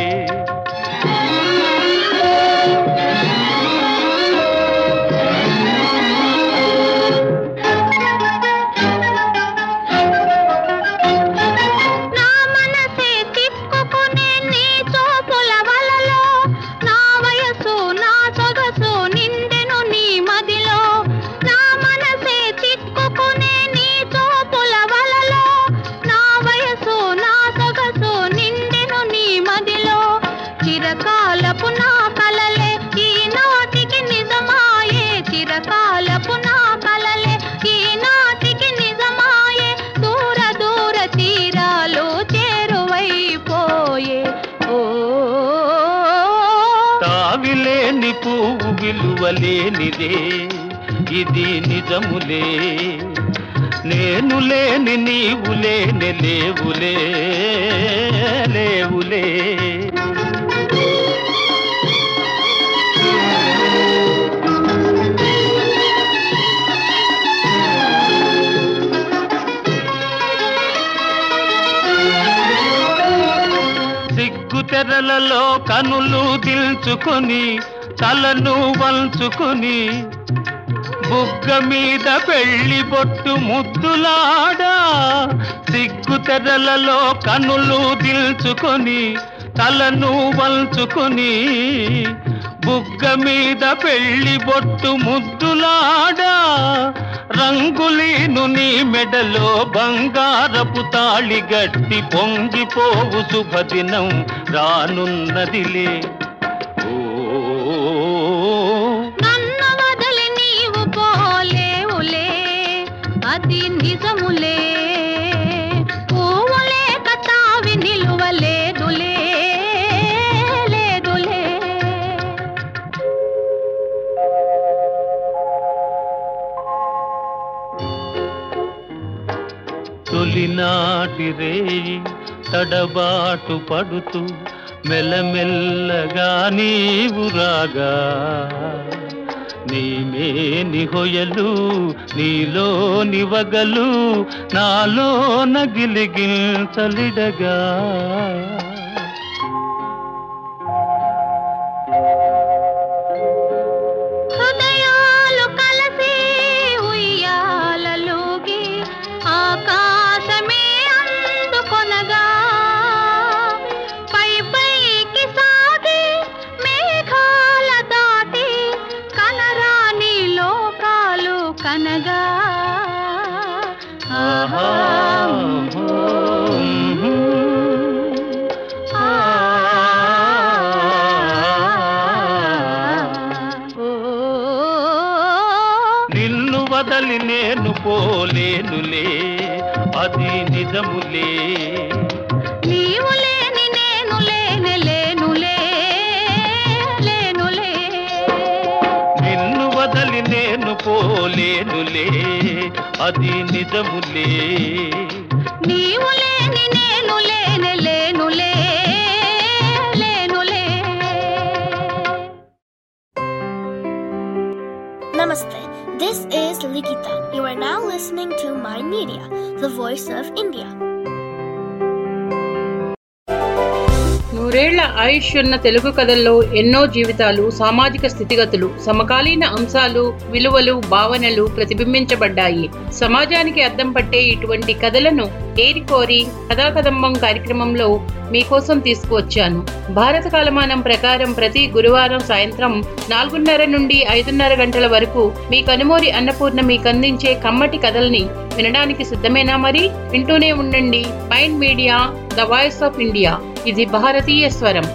నా మనసే తిప్పుకునే నీ చూపుల వలలో నా వయసు నా సొగసు నిండెను నీ మదిలో నా మనసే తిప్పుకునే నీ చూపుల వలలో నా వయసు నా సొగసు నిండెను నీ మదిలో చిరకాలపు నా కలలే ఈనాటికి నిజమాయే చిరకాలపు నా కలలే ఈనాటికి నిజమాయే దూర దూర తీరాలు చేరువైపోయే ఓ తావిలేని పువ్వు విలువలేనిదే ఇది నిజములే నేను లేని నీవు లేని లేవులే లేవులే సిగ్గు తెరలలో కనులు దిల్చుకొని తలను వంచుకొని బుగ్గ మీద పెళ్లి బొట్టు ముద్దులాడా సిగ్గు తెరలలో కనులు దిల్చుకొని తలను వంచుకొని బుగ్గ మీద పెళ్లి బొట్టు ముద్దులాడా రంగులీను నీ మెడలో బంగారపు తాళి గట్టి పొంగిపోవు శుభదినం రానున్నదిలే ఓ నన్ను వదిలి నీవు పోలేవులే అది నిజములే పువ్వులే కతావి నిలువలేదులే లేదులే తొలినాటి రేయి తడబాటు పడుతూ మెల్లమెల్లగా నీవు రాగా నీమే నిహొయలు నీలో నివగలు నాలో నగిలిగిల్చలిడగా హృదయాలు కలిసి ఉయ్యాలలోగి ఆకాశమే అందుకొనగా పై పైకి సాగి మేఘాల దాటి కనరాని లోకాలు కనగా ఆహా నిన్ను వదలి నేను పోలేనులే అది నిజములే నీవు లేని నేను లేని లేనులే లేనులే నిన్ను వదలి నేను పోలేనులే అది నిజములే నీవు లేని నేను లేని లేనులే లేనులే Namaste. This is Likita. You are now listening to My Media, the voice of India. నూరేళ్ల ఆయుష్ ఉన్న తెలుగు కథల్లో ఎన్నో జీవితాలు సామాజిక స్థితిగతులు సమకాలీన అంశాలు విలువలు భావనలు ప్రతిబింబించబడ్డాయి సమాజానికి అద్దం పట్టే ఇటువంటి కథలను ఏరికోరి కథాకదంబం కార్యక్రమంలో మీకోసం తీసుకువచ్చాను భారత కాలమానం ప్రకారం ప్రతి గురువారం సాయంత్రం నాలుగున్నర నుండి ఐదున్నర గంటల వరకు మీ కనుమూరి అన్నపూర్ణ మీకు అందించే కమ్మటి కథల్ని వినడానికి సిద్ధమేనా మరి వింటూనే ఉండండి mind media the voice of India ఇది భారతీయ స్వరం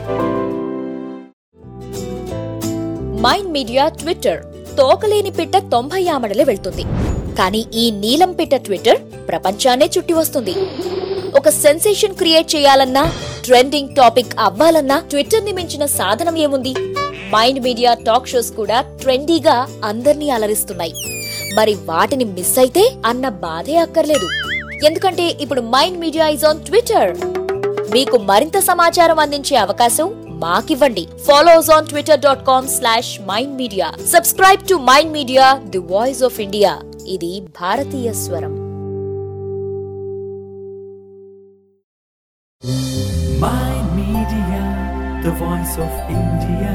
మైండ్ మీడియా ట్విట్టర్ తోకలేని పిట్ట తొంభై ఆమడలే వెళ్తుంది కానీ ఈ నీలం పిట్ట ట్విట్టర్ ప్రపంచాన్నే చుట్టి వస్తుంది ఒక సెన్సేషన్ క్రియేట్ చేయాలన్నా ట్రెండింగ్ టాపిక్ అవ్వాలన్నా ట్విట్టర్ ని మించిన సాధనం ఏముంది మైండ్ మీడియా టాక్ షోస్ కూడా ట్రెండీగా అందర్నీ అలరిస్తున్నాయి మరి వాటిని మిస్ అయితే అన్న బాధే అక్కర్లేదు ఎందుకంటే ఇప్పుడు Mind Media is on Twitter మీకు మరింత సమాచారం అందించే అవకాశం మాకివ్వండి follow us on Twitter dot com slash Mind Media subscribe to mind media the voice of India ఇది భారతీయ స్వరం Mind Media, the voice of India.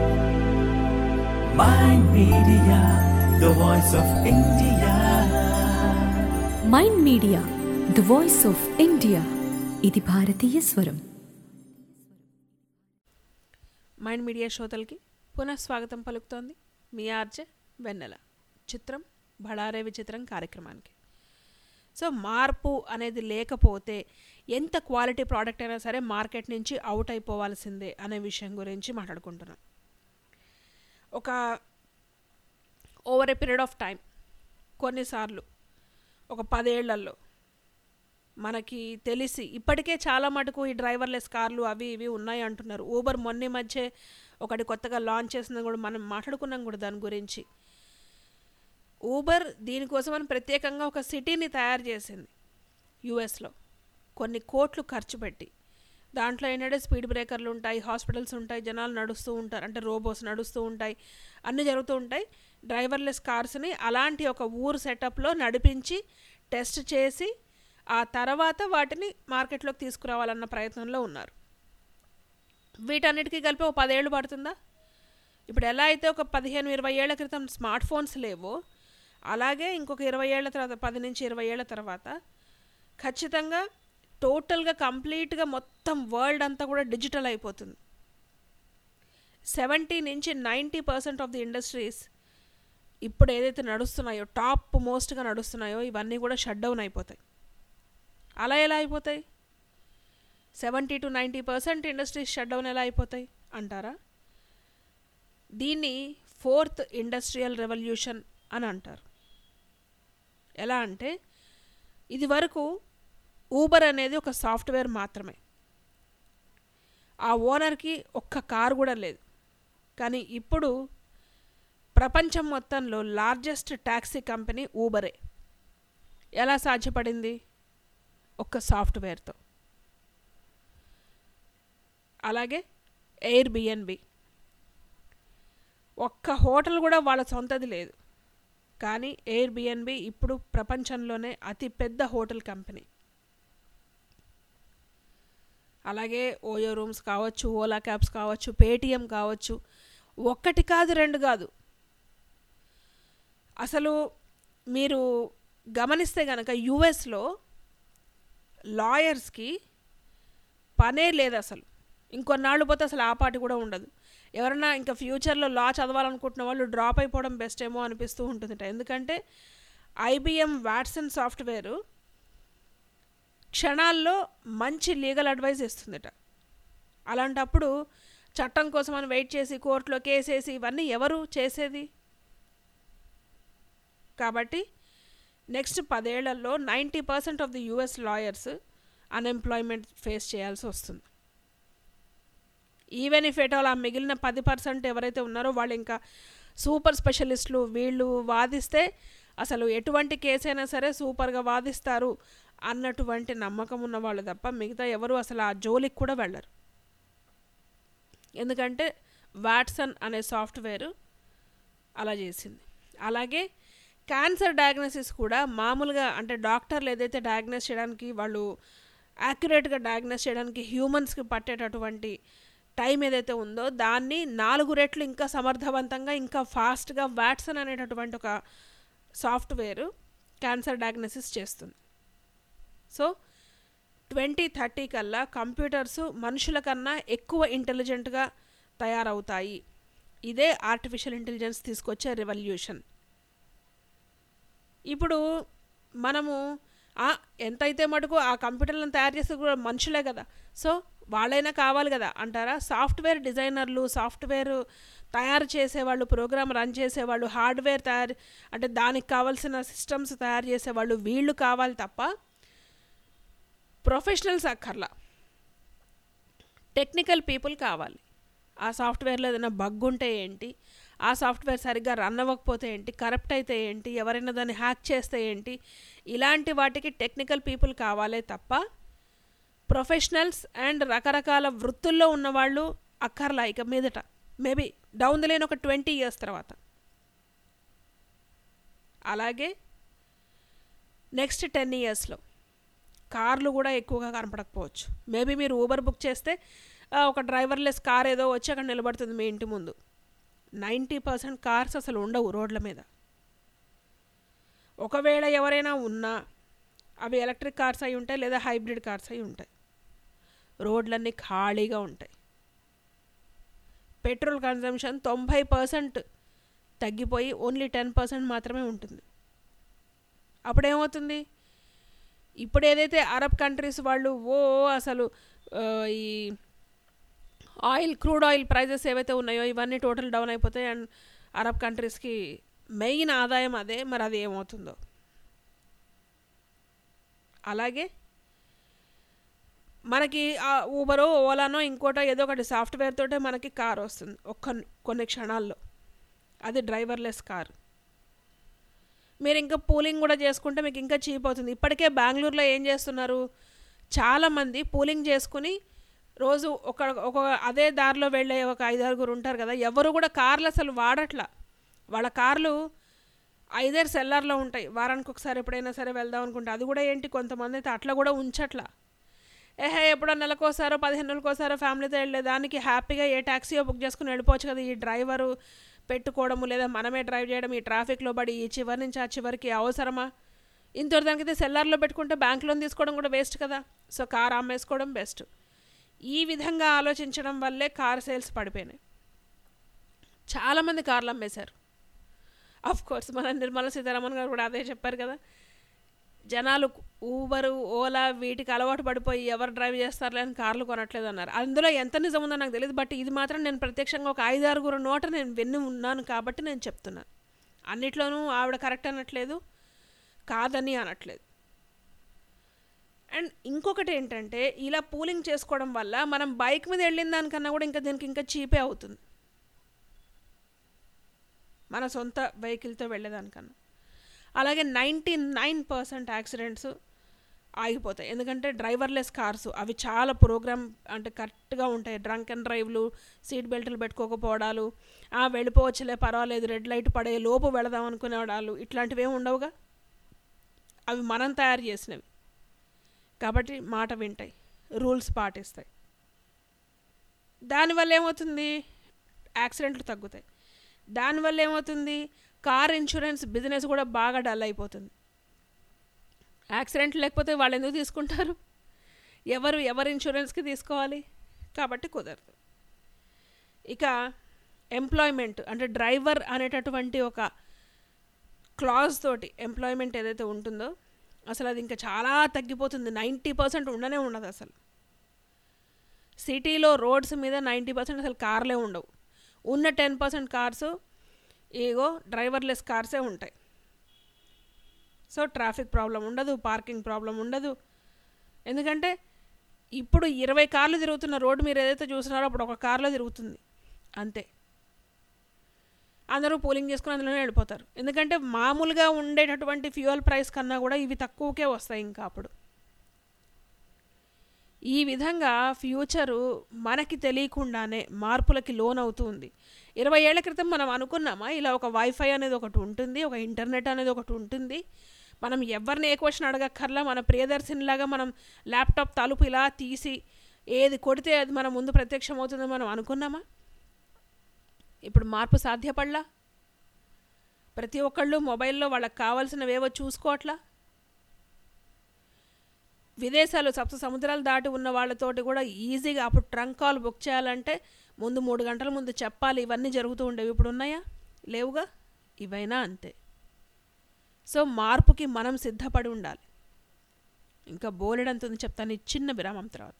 Mind Media, the voice of India. Mind media the voice of India ఇది భారతీయ స్వరం మైండ్ మీడియా శ్రోతలకి పునః స్వాగతం పలుకుతోంది మీ ఆర్జే వెన్నెల చిత్రం బళారే విచిత్రం కార్యక్రమానికి సో మార్పు అనేది లేకపోతే ఎంత క్వాలిటీ ప్రోడక్ట్ అయినా సరే మార్కెట్ నుంచి అవుట్ అయిపోవాల్సిందే అనే విషయం గురించి మాట్లాడుకుంటున్నాం ఒక over a period of time కొన్నిసార్లు ఒక పదేళ్లలో మనకి తెలిసి ఇప్పటికే చాలా మటుకు ఈ డ్రైవర్లెస్ కార్లు అవి ఇవి ఉన్నాయి అంటున్నారు ఊబర్ మొన్న ఈ మధ్య ఒకటి కొత్తగా లాంచ్ చేసింది కూడా మనం మాట్లాడుకున్నాం కూడా దాని గురించి ఊబర్ దీనికోసమని ప్రత్యేకంగా ఒక సిటీని తయారు చేసింది యుఎస్లో కొన్ని కోట్లు ఖర్చు పెట్టి దాంట్లో ఏంటంటే స్పీడ్ బ్రేకర్లు ఉంటాయి హాస్పిటల్స్ ఉంటాయి జనాలు నడుస్తూ ఉంటారు అంటే రోబోస్ నడుస్తూ ఉంటాయి అన్నీ జరుగుతూ ఉంటాయి డ్రైవర్లెస్ కార్స్ని అలాంటి ఒక ఊరు సెటప్లో నడిపించి టెస్ట్ చేసి ఆ తర్వాత వాటిని మార్కెట్లోకి తీసుకురావాలన్న ప్రయత్నంలో ఉన్నారు వీటన్నిటికీ కలిపి ఒక పదేళ్ళు పడుతుందా ఇప్పుడు ఎలా అయితే ఒక పదిహేను ఇరవై ఏళ్ల క్రితం స్మార్ట్ ఫోన్స్ లేవో అలాగే ఇంకొక ఇరవై ఏళ్ల తర్వాత పది నుంచి ఇరవై ఏళ్ల తర్వాత ఖచ్చితంగా టోటల్గా కంప్లీట్గా మొత్తం వరల్డ్ అంతా కూడా డిజిటల్ అయిపోతుంది సెవెంటీ నుంచి ninety percent of the industries ఇప్పుడు ఏదైతే నడుస్తున్నాయో టాప్ మోస్ట్గా నడుస్తున్నాయో ఇవన్నీ కూడా షట్ డౌన్ అయిపోతాయి అలా ఎలా అయిపోతాయి seventy to ninety percent industries shut down ఎలా అయిపోతాయి అంటారా దీన్ని ఫోర్త్ ఇండస్ట్రియల్ రెవల్యూషన్ అని అంటారు ఎలా అంటే ఇది వరకు ఊబర్ అనేది ఒక సాఫ్ట్వేర్ మాత్రమే ఆ ఓనర్కి ఒక్క కారు కూడా లేదు కానీ ఇప్పుడు ప్రపంచం మొత్తంలో లార్జెస్ట్ ట్యాక్సీ కంపెనీ ఊబరే ఎలా సాధ్యపడింది ఒక్క సాఫ్ట్వేర్తో అలాగే ఎయిర్ బిఎన్బి ఒక్క హోటల్ కూడా వాళ్ళ సొంతది లేదు కానీ ఎయిర్ బిఎన్బి ఇప్పుడు ప్రపంచంలోనే అతి పెద్ద హోటల్ కంపెనీ అలాగే ఓయో రూమ్స్ కావచ్చు ఓలా క్యాబ్స్ కావచ్చు పేటిఎం కావచ్చు ఒక్కటి కాదు రెండు కాదు అసలు మీరు గమనిస్తే కనుక యుఎస్లో లాయర్స్కి పనే లేదు అసలు ఇంకొన్నాళ్ళు పోతే అసలు ఆ పాటి కూడా ఉండదు ఎవరన్నా ఇంకా ఫ్యూచర్లో లా చదవాలనుకుంటున్న వాళ్ళు డ్రాప్ అయిపోవడం బెస్ట్ ఏమో అనిపిస్తూ ఉంటుందట ఎందుకంటే ఐబిఎం వాట్సన్ సాఫ్ట్వేరు క్షణాల్లో మంచి లీగల్ అడ్వైస్ ఇస్తుందట అలాంటప్పుడు చట్టం కోసం అని వెయిట్ చేసి కోర్టులో కేసేసి ఇవన్నీ ఎవరు చేసేది కాబట్టి నెక్స్ట్ పదేళ్లలో ninety percent of the US lawyers unemployment face చేయాల్సి వస్తుంది ఈవెన్ ఇఫ్ ఎట్ ఆల్ ఆ మిగిలిన పది పర్సెంట్ ఎవరైతే ఉన్నారో వాళ్ళు ఇంకా సూపర్ స్పెషలిస్టులు వీళ్ళు వాదిస్తే అసలు ఎటువంటి కేసు అయినా సరే సూపర్గా వాదిస్తారు అన్నటువంటి నమ్మకం ఉన్న వాళ్ళు తప్ప మిగతా ఎవరు అసలు ఆ జోలికి కూడా వెళ్ళరు ఎందుకంటే వాట్సన్ అనే సాఫ్ట్వేర్ అలా చేసింది అలాగే క్యాన్సర్ డయాగ్నోసిస్ కూడా మామూలుగా అంటే డాక్టర్లు ఏదైతే డయాగ్నోస్ చేయడానికి వాళ్ళు యాక్యురేట్గా డయాగ్నోస్ చేయడానికి హ్యూమన్స్కి పట్టేటటువంటి టైం ఏదైతే ఉందో దాన్ని నాలుగు రెట్లు ఇంకా సమర్థవంతంగా ఇంకా ఫాస్ట్గా వాట్సన్ అనేటటువంటి ఒక సాఫ్ట్వేర్ క్యాన్సర్ డయాగ్నోసిస్ చేస్తుంది సో ట్వంటీ థర్టీ కల్లా కంప్యూటర్స్ మనుషుల కన్నా ఎక్కువ ఇంటెలిజెంట్గా తయారవుతాయి ఇదే ఆర్టిఫిషియల్ ఇంటెలిజెన్స్ తీసుకొచ్చే రెవల్యూషన్ ఇప్పుడు మనము ఎంతైతే మటుకు ఆ కంప్యూటర్లను తయారు చేస్తే కూడా మనుషులే కదా సో వాళ్ళైనా కావాలి కదా అంటారా సాఫ్ట్వేర్ డిజైనర్లు సాఫ్ట్వేర్ తయారు చేసేవాళ్ళు ప్రోగ్రామ్ రన్ చేసేవాళ్ళు హార్డ్వేర్ తయారు అంటే దానికి కావాల్సిన సిస్టమ్స్ తయారు చేసేవాళ్ళు వీళ్ళు కావాలి తప్ప ప్రొఫెషనల్స్ అక్కర్లా టెక్నికల్ పీపుల్ కావాలి ఆ సాఫ్ట్వేర్లో ఏదైనా బగ్ ఉంటే ఏంటి ఆ సాఫ్ట్వేర్ సరిగ్గా రన్ అవ్వకపోతే ఏంటి కరప్ట్ అయితే ఏంటి ఎవరైనా దాన్ని హ్యాక్ చేస్తే ఏంటి ఇలాంటి వాటికి టెక్నికల్ పీపుల్ కావాలే తప్ప ప్రొఫెషనల్స్ అండ్ రకరకాల వృత్తుల్లో ఉన్నవాళ్ళు అక్కర్లా ఇక మీదట మేబీ డౌన్ ద లేన్ ఒక ట్వంటీ ఇయర్స్ తర్వాత అలాగే నెక్స్ట్ టెన్ ఇయర్స్లో కార్లు కూడా ఎక్కువగా కనపడకపోవచ్చు మేబీ మీరు ఊబర్ బుక్ చేస్తే ఒక డ్రైవర్లెస్ కార్ ఏదో వచ్చి అక్కడ నిలబడుతుంది మీ ఇంటి ముందు నైంటీ పర్సెంట్ కార్స్ అసలు ఉండవు రోడ్ల మీద ఒకవేళ ఎవరైనా ఉన్నా అవి ఎలక్ట్రిక్ కార్స్ అయి ఉంటాయి లేదా హైబ్రిడ్ కార్స్ అయి ఉంటాయి రోడ్లన్నీ ఖాళీగా ఉంటాయి పెట్రోల్ కన్జంప్షన్ తొంభై పర్సెంట్ తగ్గిపోయి ఓన్లీ టెన్ పర్సెంట్ మాత్రమే ఉంటుంది అప్పుడేమవుతుంది ఇప్పుడు ఏదైతే అరబ్ కంట్రీస్ వాళ్ళు ఓ అసలు ఈ ఆయిల్ క్రూడ్ ఆయిల్ ప్రైజెస్ ఏవైతే ఉన్నాయో ఇవన్నీ టోటల్ డౌన్ అయిపోతాయి అండ్ అరబ్ కంట్రీస్కి మెయిన్ ఆదాయం అదే మరి అది ఏమవుతుందో అలాగే మనకి ఊబరో ఓలానో ఇంకోటో ఏదో ఒకటి సాఫ్ట్వేర్ తోటే మనకి కార్ వస్తుంది ఒక్క కొన్ని క్షణాల్లో అది డ్రైవర్లెస్ కార్ మీరు ఇంకా పూలింగ్ కూడా చేసుకుంటే మీకు ఇంకా చీప్ అవుతుంది ఇప్పటికే బెంగళూరులో ఏం చేస్తున్నారు చాలామంది పూలింగ్ చేసుకుని రోజు ఒక ఒక అదే దారిలో వెళ్ళే ఒక ఐదారుగురు ఉంటారు కదా ఎవరు కూడా కార్లు అసలు వాడట్లా వాళ్ళ కార్లు ఐదారు సెల్లార్లో ఉంటాయి వారానికి ఒకసారి ఎప్పుడైనా సరే వెళ్దాం అనుకుంటే అది కూడా ఏంటి కొంతమంది అయితే అట్లా కూడా ఉంచట్లా ఏహే ఎప్పుడో నెలకోసారో పదిహేను నెలలకోసారో ఫ్యామిలీతో వెళ్ళే దానికి హ్యాపీగా ఏ ట్యాక్సీయో బుక్ చేసుకుని వెళ్ళిపోవచ్చు కదా ఈ డ్రైవరు పెట్టుకోవడము లేదా మనమే డ్రైవ్ చేయడం ఈ ట్రాఫిక్లో పడి ఈ చివరి నుంచి ఆ చివరికి అవసరమా ఇంతవరకు దానికైతే సెల్లార్లో పెట్టుకుంటే బ్యాంక్ లోన్ తీసుకోవడం కూడా వేస్ట్ కదా సో కార్ అమ్మేసుకోవడం బెస్ట్ ఈ విధంగా ఆలోచించడం వల్లే కార్ సేల్స్ పడిపోయినాయి చాలామంది కార్లు అమ్మేశారు ఆఫ్ కోర్స్ మన నిర్మలా సీతారామన్ గారు కూడా అదే చెప్పారు కదా జనాలు ఊబరు ఓలా వీటికి అలవాటు పడిపోయి ఎవరు డ్రైవ్ చేస్తారులే అని కార్లు కొనట్లేదు అన్నారు అందులో ఎంత నిజం ఉందో నాకు తెలియదు బట్ ఇది మాత్రం నేను ప్రత్యక్షంగా ఒక ఐదారుగురు నోట నేను విన్ని ఉన్నాను కాబట్టి నేను చెప్తున్నాను అన్నిట్లోనూ ఆవిడ కరెక్ట్ అనట్లేదు కాదని అనట్లేదు అండ్ ఇంకొకటి ఏంటంటే ఇలా పూలింగ్ చేసుకోవడం వల్ల మనం బైక్ మీద వెళ్ళిన దానికన్నా కూడా ఇంకా దీనికి ఇంకా చీపే అవుతుంది మన సొంత వెహికల్తో వెళ్ళేదానికన్నా అలాగే నైంటీ నైన్ పర్సెంట్ యాక్సిడెంట్స్ ఆగిపోతాయి ఎందుకంటే డ్రైవర్లెస్ కార్స్ అవి చాలా ప్రోగ్రామ్ అంటే కరెక్ట్గా ఉంటాయి డ్రంక్ అండ్ డ్రైవ్లు సీట్ బెల్ట్లు పెట్టుకోకపోవడాలు ఆ వెళ్ళిపోవచ్చులే పర్వాలేదు రెడ్ లైట్ పడే లోపు వెళదాం అనుకునేవాడాలు ఇట్లాంటివి ఏమి ఉండవుగా అవి మనం తయారు చేసినవి కాబట్టి మాట వింటాయి రూల్స్ పాటిస్తాయి దానివల్ల ఏమవుతుంది యాక్సిడెంట్లు తగ్గుతాయి దానివల్ల ఏమవుతుంది కార్ ఇన్సూరెన్స్ బిజినెస్ కూడా బాగా డల్ అయిపోతుంది యాక్సిడెంట్ లేకపోతే వాళ్ళు ఎందుకు తీసుకుంటారు ఎవరు ఎవరు ఇన్సూరెన్స్కి తీసుకోవాలి కాబట్టి కుదరదు ఇక ఎంప్లాయ్మెంట్ అంటే డ్రైవర్ అనేటటువంటి ఒక క్లాజ్ తోటి ఎంప్లాయ్మెంట్ ఏదైతే ఉంటుందో అసలు అది ఇంకా చాలా తగ్గిపోతుంది నైంటీ పర్సెంట్ ఉండనే ఉండదు అసలు సిటీలో రోడ్స్ మీద నైంటీ పర్సెంట్ అసలు కార్లే ఉండవు ఉన్న టెన్ పర్సెంట్ కార్స్ ఏగో డ్రైవర్లెస్ కార్సే ఉంటాయి సో ట్రాఫిక్ ప్రాబ్లం ఉండదు పార్కింగ్ ప్రాబ్లం ఉండదు ఎందుకంటే ఇప్పుడు ఇరవై కార్లు తిరుగుతున్న రోడ్డు మీరు ఏదైతే చూస్తున్నారో అప్పుడు ఒక కార్లో తిరుగుతుంది అంతే అందరూ పూలింగ్ చేసుకుని అందులోనే వెళ్ళిపోతారు ఎందుకంటే మామూలుగా ఉండేటటువంటి ఫ్యూయల్ ప్రైస్ కన్నా కూడా ఇవి తక్కువకే వస్తాయి ఇంకా అప్పుడు ఈ విధంగా ఫ్యూచరు మనకి తెలియకుండానే మార్పులకి లోన్ అవుతుంది ఇరవై ఏళ్ల క్రితం మనం అనుకున్నామా ఇలా ఒక వైఫై అనేది ఒకటి ఉంటుంది ఒక ఇంటర్నెట్ అనేది ఒకటి ఉంటుంది మనం ఎవరిని ఏ క్వశ్చన్ అడగక్కర్లా మన ప్రియదర్శినిలాగా మనం ల్యాప్టాప్ తలుపు ఇలా తీసి ఏది కొడితే అది మన ముందు ప్రత్యక్షం అవుతుందని మనం అనుకున్నామా ఇప్పుడు మార్పు సాధ్యపడలా ప్రతి ఒక్కళ్ళు మొబైల్లో వాళ్ళకి కావాల్సినవేవో చూసుకోవట్లా విదేశాలు సప్త సముద్రాలు దాటి ఉన్న వాళ్ళతోటి కూడా ఈజీగా అప్పుడు ట్రంక్ కాల్ బుక్ చేయాలంటే ముందు మూడు గంటల ముందు చెప్పాలి ఇవన్నీ జరుగుతూ ఉండేవి ఇప్పుడు ఉన్నాయా లేవుగా ఇవైనా అంతే సో మార్పుకి మనం సిద్ధపడి ఉండాలి ఇంకా బోలెడంత ఉంది చెప్తాను ఈ చిన్న విరామం తర్వాత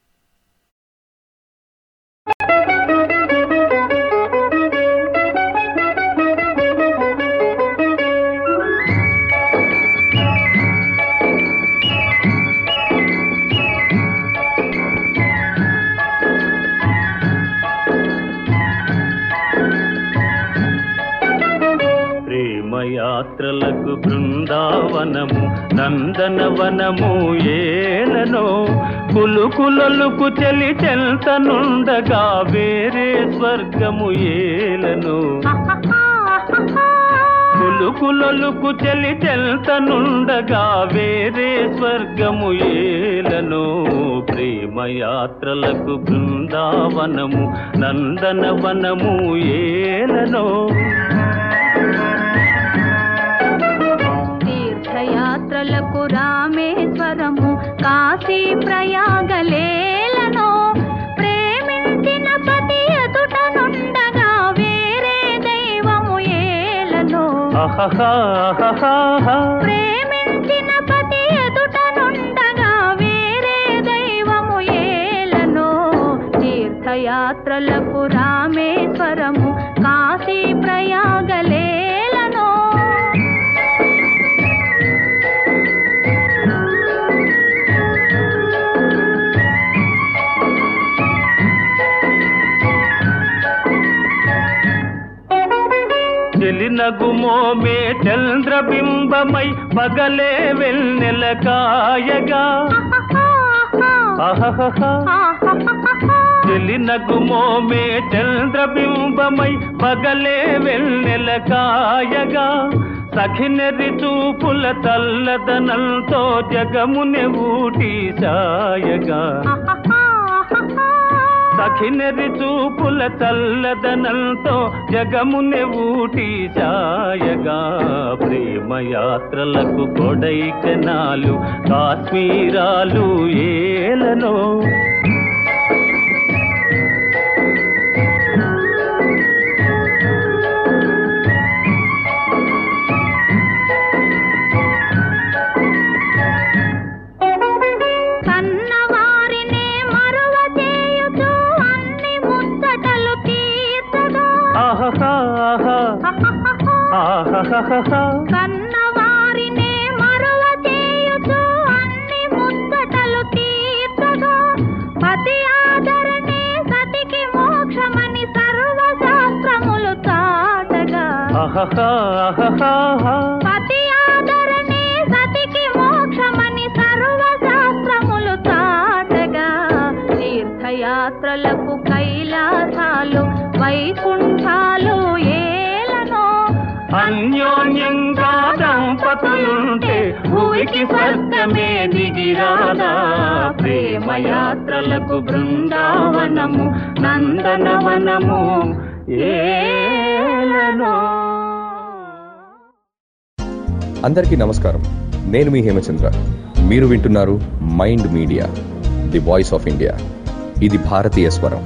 ప్రేమయాత్రలకు బృందావనము నందనవనము ఏలనో కులుకులలుకు చెలి చెల్తనుండగా వేరే స్వర్గము ఏలను కులుకులలుకు చెలి చెల్తనుండగా వేరే స్వర్గము ఏలను ప్రేమయాత్రలకు బృందావనము నందనవనము ఏలను తీర్థయాత్రలకు రామేశ్వరము కాశీ ప్రయాగలేలను ప్రేమించిన పతి ఎదుట నుండగా వేరే దైవము ఏలను అహహా ప్రేమించిన పతి ఎదుట నుండగా వేరే దైవము ఏలను తీర్థయాత్రలకు రామేశ్వరము కాశీ ప్రయాగలేలను చెలినగుమోమే చంద్రబింబమై పగలే వెన్నెల కాయగా అహహహా చెలినగుమోమే చంద్రబింబమై పగలే వెన్నెల కాయగా సఖినెరి చూపుల తల్లదనంతో జగముని ఊటి సాయగా సఖినెరి చూపుల చల్లదనంతో జగముని ఊటి సాయగా ప్రేమయాత్రలకు కొడైకనాలు కాశ్మీరాలు ఏలనో కన్నవారినే మరువ చేయుచు అన్ని ముచ్చటలు తీర్చగా కన్నవారినే మరువ చేయుచు అన్ని ముచ్చటలు తీర్చగా పతి ఆదరణే సతికి మోక్షమని సర్వశాస్త్రములు చాటగా పతి ఆదరణే సతికి మోక్షమని సర్వ కడకు కైలాసాలు వైకుంఠాలు ఏలనో అన్యోన్యంగా దంపతులుంటే భూమికి స్వర్గమే దిగిరాదా ప్రేమయాత్రలకు బృందావనము నందనవనము ఏలనో అందరికీ నమస్కారం నేను మీ హేమచంద్ర మీరు వింటున్నారు Mind media the voice of India ఇది భారతీయ స్వరం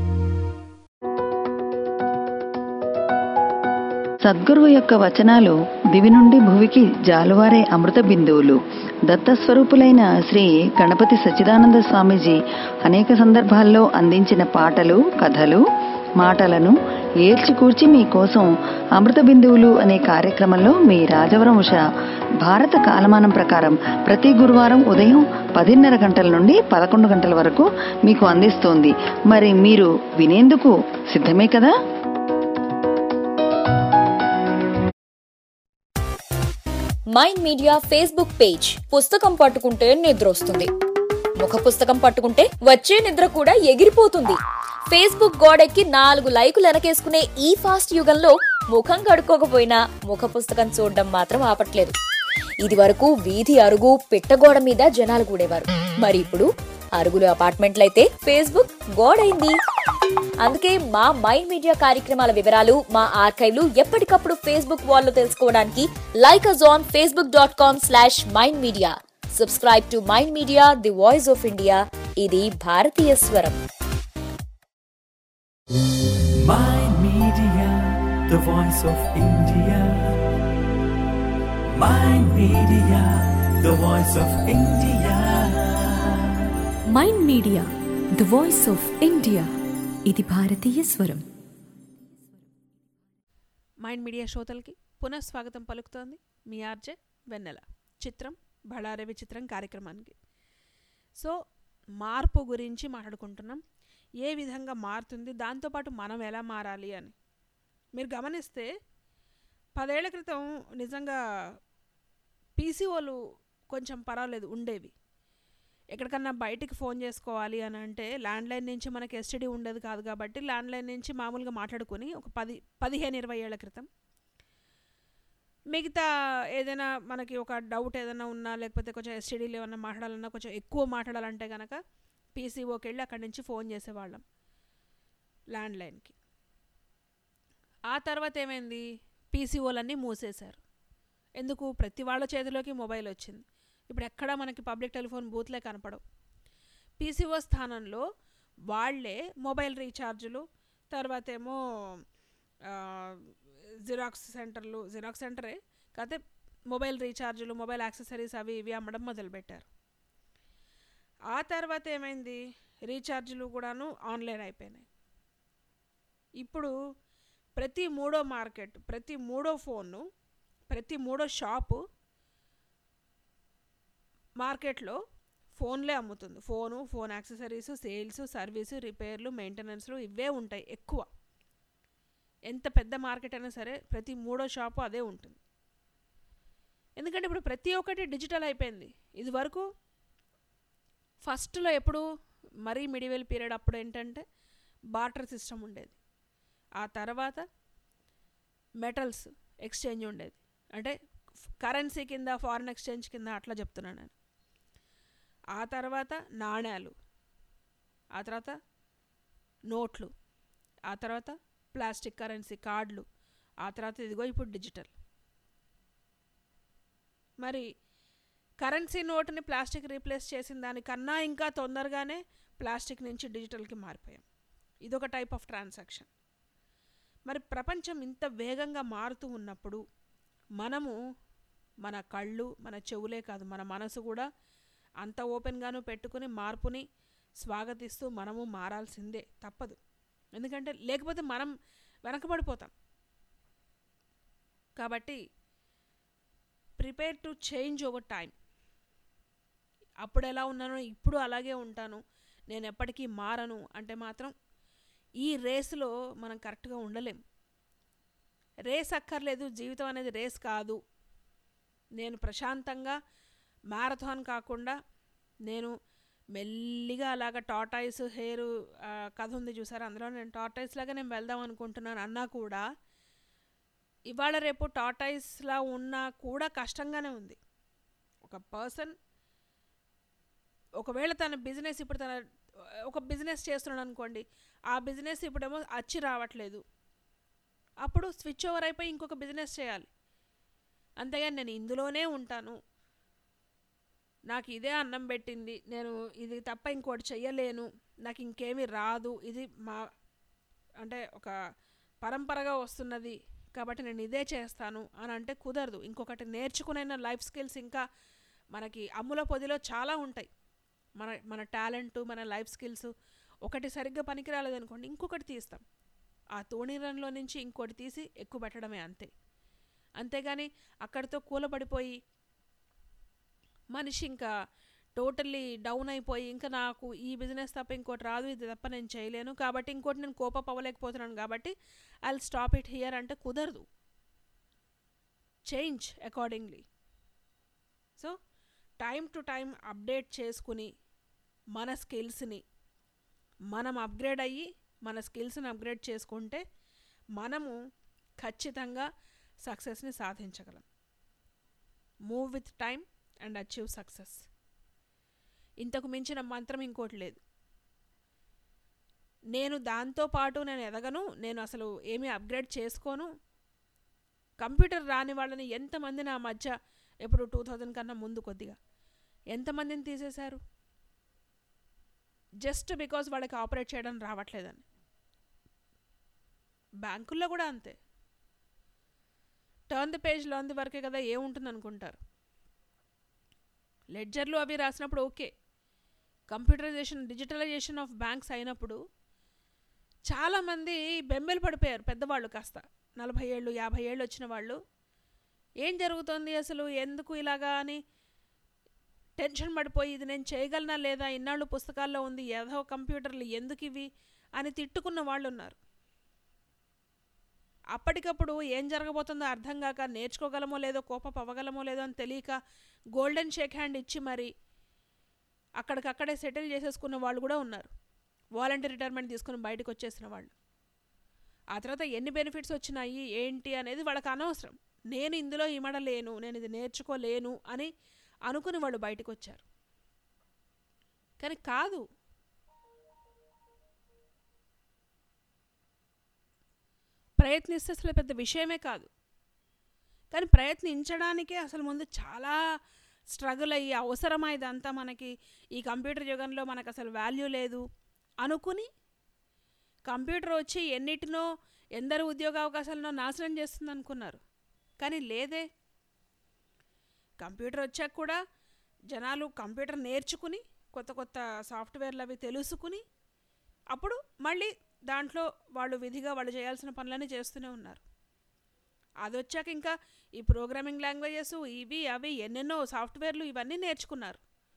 సద్గురువు యొక్క వచనాలు దివి నుండి భువికి జాలువారే అమృత బిందువులు దత్తస్వరూపులైన శ్రీ గణపతి సచ్చిదానంద స్వామీజీ అనేక సందర్భాల్లో అందించిన పాటలు కథలు మాటలను ఏల్చికూర్చి మీకోసం అమృత బిందువులు అనే కార్యక్రమంలో మీ రాజవరం ఉష భారత కాలమానం ప్రకారం ప్రతి గురువారం ఉదయం పదిన్నర గంటల నుండి పదకొండు గంటల వరకు మీకు అందిస్తోంది మరి మీరు వినేందుకు సిద్ధమే కదా మైండ్ మీడియా ఫేస్బుక్ పేజ్ పుస్తకం పట్టుకుంటే నిద్ర వస్తుంది ముఖ పుస్తకం పట్టుకుంటే వచ్చే నిద్ర కూడా ఎగిరిపోతుంది ఫేస్బుక్ గోడెక్కి నాలుగు లైకులు వెనకేసుకునే ఈ ఫాస్ట్ యుగంలో ముఖం కడుక్కోకపోయినా ముఖ పుస్తకం చూడడం మాత్రం ఆపట్లేదు ఇది వరకు వీధి అరుగు పిట్టగోడ మీద జనాలు కూడేవారు మరి ఇప్పుడు అరుగులు అపార్ట్మెంట్లయితే ఫేస్బుక్ గోడైంది అందుకే మా మైండ్ మీడియా కార్యక్రమాల వివరాలు మా ఆర్కైవ్లు ఎప్పటికప్పుడు ఫేస్బుక్ వాల్లో తెలుసుకోవడానికి like us on Facebook dot com slash Mind Media subscribe to mind media the voice of India ఇది భారతీయ స్వరం Mind Media, the voice of India. Mind Media, the voice of India. Mind media the voice of India ఇది భారతీయ స్వరం మైండ్ మీడియా శ్రోతలకి పునఃస్వాగతం పలుకుతోంది మీ ఆర్జే వెన్నెల చిత్రం బళారే విచిత్రం కార్యక్రమానికి సో మార్పు గురించి మాట్లాడుకుంటున్నాం ఏ విధంగా మారుతుంది దాంతోపాటు మనం ఎలా మారాలి అని మీరు గమనిస్తే పదేళ్ల క్రితం నిజంగా పీసీఓలు కొంచెం పర్వాలేదు ఉండేవి ఎక్కడికన్నా బయటికి ఫోన్ చేసుకోవాలి అని అంటే ల్యాండ్లైన్ నుంచి మనకి ఎస్టీడీ ఉండేది కాదు కాబట్టి ల్యాండ్లైన్ నుంచి మామూలుగా మాట్లాడుకుని ఒక పది పదిహేను ఇరవై ఏళ్ల క్రితం మిగతా ఏదైనా మనకి ఒక డౌట్ ఏదైనా ఉన్నా లేకపోతే కొంచెం ఎస్టీడీలు ఏమన్నా మాట్లాడాలన్నా కొంచెం ఎక్కువ మాట్లాడాలంటే కనుక పీసీఓకి వెళ్ళి అక్కడి నుంచి ఫోన్ చేసేవాళ్ళం ల్యాండ్లైన్కి ఆ తర్వాత ఏమైంది పీసీఓలన్నీ మూసేశారు ఎందుకు ప్రతి వాళ్ళ చేతిలోకి మొబైల్ వచ్చింది ఇప్పుడు ఎక్కడా మనకి పబ్లిక్ టెలిఫోన్ బూత్లే కనపడవు పీసీఓ స్థానంలో వాళ్ళే మొబైల్ రీఛార్జులు తర్వాత ఏమో జిరాక్స్ సెంటర్లు జిరాక్స్ సెంటరే కాకపోతే మొబైల్ రీఛార్జులు మొబైల్ యాక్సెసరీస్ అవి ఇవి అమ్మడం మొదలుపెట్టారు ఆ తర్వాత ఏమైంది రీఛార్జులు కూడాను ఆన్లైన్ అయిపోయినాయి ఇప్పుడు ప్రతి మూడో మార్కెట్ ప్రతి మూడో ఫోను ప్రతి మూడో షాపు మార్కెట్లో ఫోన్లే అమ్ముతుంది phone phone accessories sales service రిపేర్లు మెయింటెనెన్స్లు ఇవే ఉంటాయి ఎక్కువ ఎంత పెద్ద మార్కెట్ అయినా సరే ప్రతి మూడో షాపు అదే ఉంటుంది ఎందుకంటే ఇప్పుడు ప్రతి ఒక్కటి డిజిటల్ అయిపోయింది ఇది వరకు ఫస్ట్లో ఎప్పుడు మరీ మిడివెల్ పీరియడ్ అప్పుడు ఏంటంటే బార్టర్ సిస్టమ్ ఉండేది ఆ తర్వాత మెటల్స్ ఎక్స్చేంజ్ ఉండేది అంటే కరెన్సీ కింద ఫారిన్ ఎక్స్చేంజ్ కింద అట్లా చెప్తున్నాను నేను ఆ తర్వాత నాణ్యాలు ఆ తర్వాత నోట్లు ఆ తర్వాత ప్లాస్టిక్ కరెన్సీ కార్డులు ఆ తర్వాత ఇదిగో ఇప్పుడు డిజిటల్ మరి కరెన్సీ నోటుని ప్లాస్టిక్ రీప్లేస్ చేసిన దానికన్నా ఇంకా తొందరగానే ప్లాస్టిక్ నుంచి డిజిటల్కి మారిపోయాం ఇదొక టైప్ ఆఫ్ ట్రాన్సాక్షన్ మరి ప్రపంచం ఇంత వేగంగా మారుతూ ఉన్నప్పుడు మనము మన కళ్ళు మన చెవులే కాదు మన మనసు కూడా అంత ఓపెన్గాను పెట్టుకుని మార్పుని స్వాగతిస్తూ మనము మారాల్సిందే తప్పదు ఎందుకంటే లేకపోతే మనం వెనకబడిపోతాం కాబట్టి prepare to change over time అప్పుడు ఎలా ఉన్నానో ఇప్పుడు అలాగే ఉంటాను నేను ఎప్పటికీ మారను అంటే మాత్రం ఈ రేసులో మనం కరెక్ట్గా ఉండలేం రేస్ అక్కర్లేదు జీవితం అనేది రేస్ కాదు నేను ప్రశాంతంగా మ్యారథాన్ కాకుండా నేను మెల్లిగా అలాగ టాటాయిస్ హెయిర్ కథ ఉంది చూసారా అందులో నేను టాటాయిస్ లాగా నేను వెళ్దాం అనుకుంటున్నాను అన్నా కూడా ఇవాళ రేపు టాటాయిస్లా ఉన్నా కూడా కష్టంగానే ఉంది ఒక పర్సన్ ఒకవేళ తన బిజినెస్ ఇప్పుడు తన ఒక బిజినెస్ చేస్తున్నాడు అనుకోండి ఆ బిజినెస్ ఇప్పుడేమో అచ్చి రావట్లేదు అప్పుడు స్విచ్ ఓవర్ అయిపోయి ఇంకొక బిజినెస్ చేయాలి అంతేగాని నేను ఇందులోనే ఉంటాను నాకు ఇదే అన్నం పెట్టింది నేను ఇది తప్ప ఇంకోటి చెయ్యలేను నాకు ఇంకేమీ రాదు ఇది మా అంటే ఒక పరంపరగా వస్తున్నది కాబట్టి నేను ఇదే చేస్తాను అని అంటే కుదరదు ఇంకొకటి నేర్చుకునైన లైఫ్ స్కిల్స్ ఇంకా మనకి అమ్ముల పొదిలో చాలా ఉంటాయి మన మన టాలెంట్ మన లైఫ్ స్కిల్స్ ఒకటి సరిగ్గా పనికి రాలేదనుకోండి ఇంకొకటి తీస్తాం ఆ తోణీరంలో నుంచి ఇంకోటి తీసి ఎక్కువ పెట్టడమే అంతే అంతేగాని అక్కడితో కూలబడిపోయి మనిషి ఇంకా టోటల్లీ డౌన్ అయిపోయి ఇంకా నాకు ఈ బిజినెస్ తప్ప ఇంకోటి రాదు ఇది తప్ప నేను చేయలేను కాబట్టి ఇంకోటి నేను కోప అవ్వలేకపోతున్నాను కాబట్టి ఐ స్టాప్ ఇట్ హియర్ అంటే కుదరదు change accordingly so time to time update చేసుకుని మన స్కిల్స్ని మనం అప్గ్రేడ్ అయ్యి మన స్కిల్స్ని అప్గ్రేడ్ చేసుకుంటే మనము ఖచ్చితంగా సక్సెస్ని సాధించగలం move with time and achieve success ఇంతకు మించిన మంత్రం ఇంకోటి లేదు నేను దాంతో పాటు నేను ఎదగను నేను అసలు ఏమీ అప్గ్రేడ్ చేసుకోను కంప్యూటర్ రాని వాళ్ళని ఎంతమంది నా మధ్య ఎప్పుడు టూ థౌజండ్ కన్నా ముందు కొద్దిగా ఎంతమందిని తీసేశారు జస్ట్ బికాజ్ వాళ్ళకి ఆపరేట్ చేయడం రావట్లేదని బ్యాంకుల్లో కూడా అంతే turn the page loan the వరకే కదా ఏముంటుంది అనుకుంటారు లెడ్జర్లు అవి రాసినప్పుడు okay computerization digitalization of banks అయినప్పుడు చాలామంది బెంబెలు పడిపోయారు పెద్దవాళ్ళు కాస్త నలభై ఏళ్ళు యాభై ఏళ్ళు వచ్చిన వాళ్ళు ఏం జరుగుతోంది అసలు ఎందుకు ఇలాగా అని టెన్షన్ పడిపోయి ఇది నేను చేయగలనా లేదా ఇన్నాళ్ళు పుస్తకాల్లో ఉంది ఏదో కంప్యూటర్లు ఎందుకు ఇవి అని తిట్టుకున్న వాళ్ళు ఉన్నారు అప్పటికప్పుడు ఏం జరగబోతుందో అర్థం కాక నేర్చుకోగలమో లేదో కోప అవ్వగలమో లేదో అని తెలియక గోల్డెన్ షేక్ హ్యాండ్ ఇచ్చి మరి అక్కడికక్కడే సెటిల్ చేసేసుకున్న వాళ్ళు కూడా ఉన్నారు వాలంటీర్ రిటైర్మెంట్ తీసుకుని బయటకు వచ్చేసిన వాళ్ళు ఆ తర్వాత ఎన్ని బెనిఫిట్స్ వచ్చినాయి ఏంటి అనేది వాళ్ళకి అనవసరం నేను ఇందులో ఇమడలేను నేను ఇది నేర్చుకోలేను అని అనుకుని వాళ్ళు బయటకు వచ్చారు కానీ కాదు ప్రయత్నిస్తే అసలు పెద్ద విషయమే కాదు కానీ ప్రయత్నించడానికే అసలు ముందు చాలా స్ట్రగుల్ అయ్యి అవసరమా ఇదంతా మనకి ఈ కంప్యూటర్ యుగంలో మనకు అసలు వాల్యూ లేదు అనుకుని కంప్యూటర్ వచ్చి ఎన్నిటినో ఎందరు ఉద్యోగ అవకాశాలను నాశనం చేస్తుంది అనుకున్నారు కానీ లేదే కంప్యూటర్ వచ్చాక కూడా జనాలు కంప్యూటర్ నేర్చుకుని కొత్త కొత్త సాఫ్ట్వేర్లు అవి తెలుసుకుని అప్పుడు మళ్ళీ దాంట్లో వాళ్ళు విధిగా వాళ్ళు చేయాల్సిన పనులన్నీ చేస్తూనే ఉన్నారు అది వచ్చాక ఇంకా ఈ ప్రోగ్రామింగ్ లాంగ్వేజెస్ ఇవి అవి ఎన్నెన్నో సాఫ్ట్వేర్లు ఇవన్నీ నేర్చుకున్నారు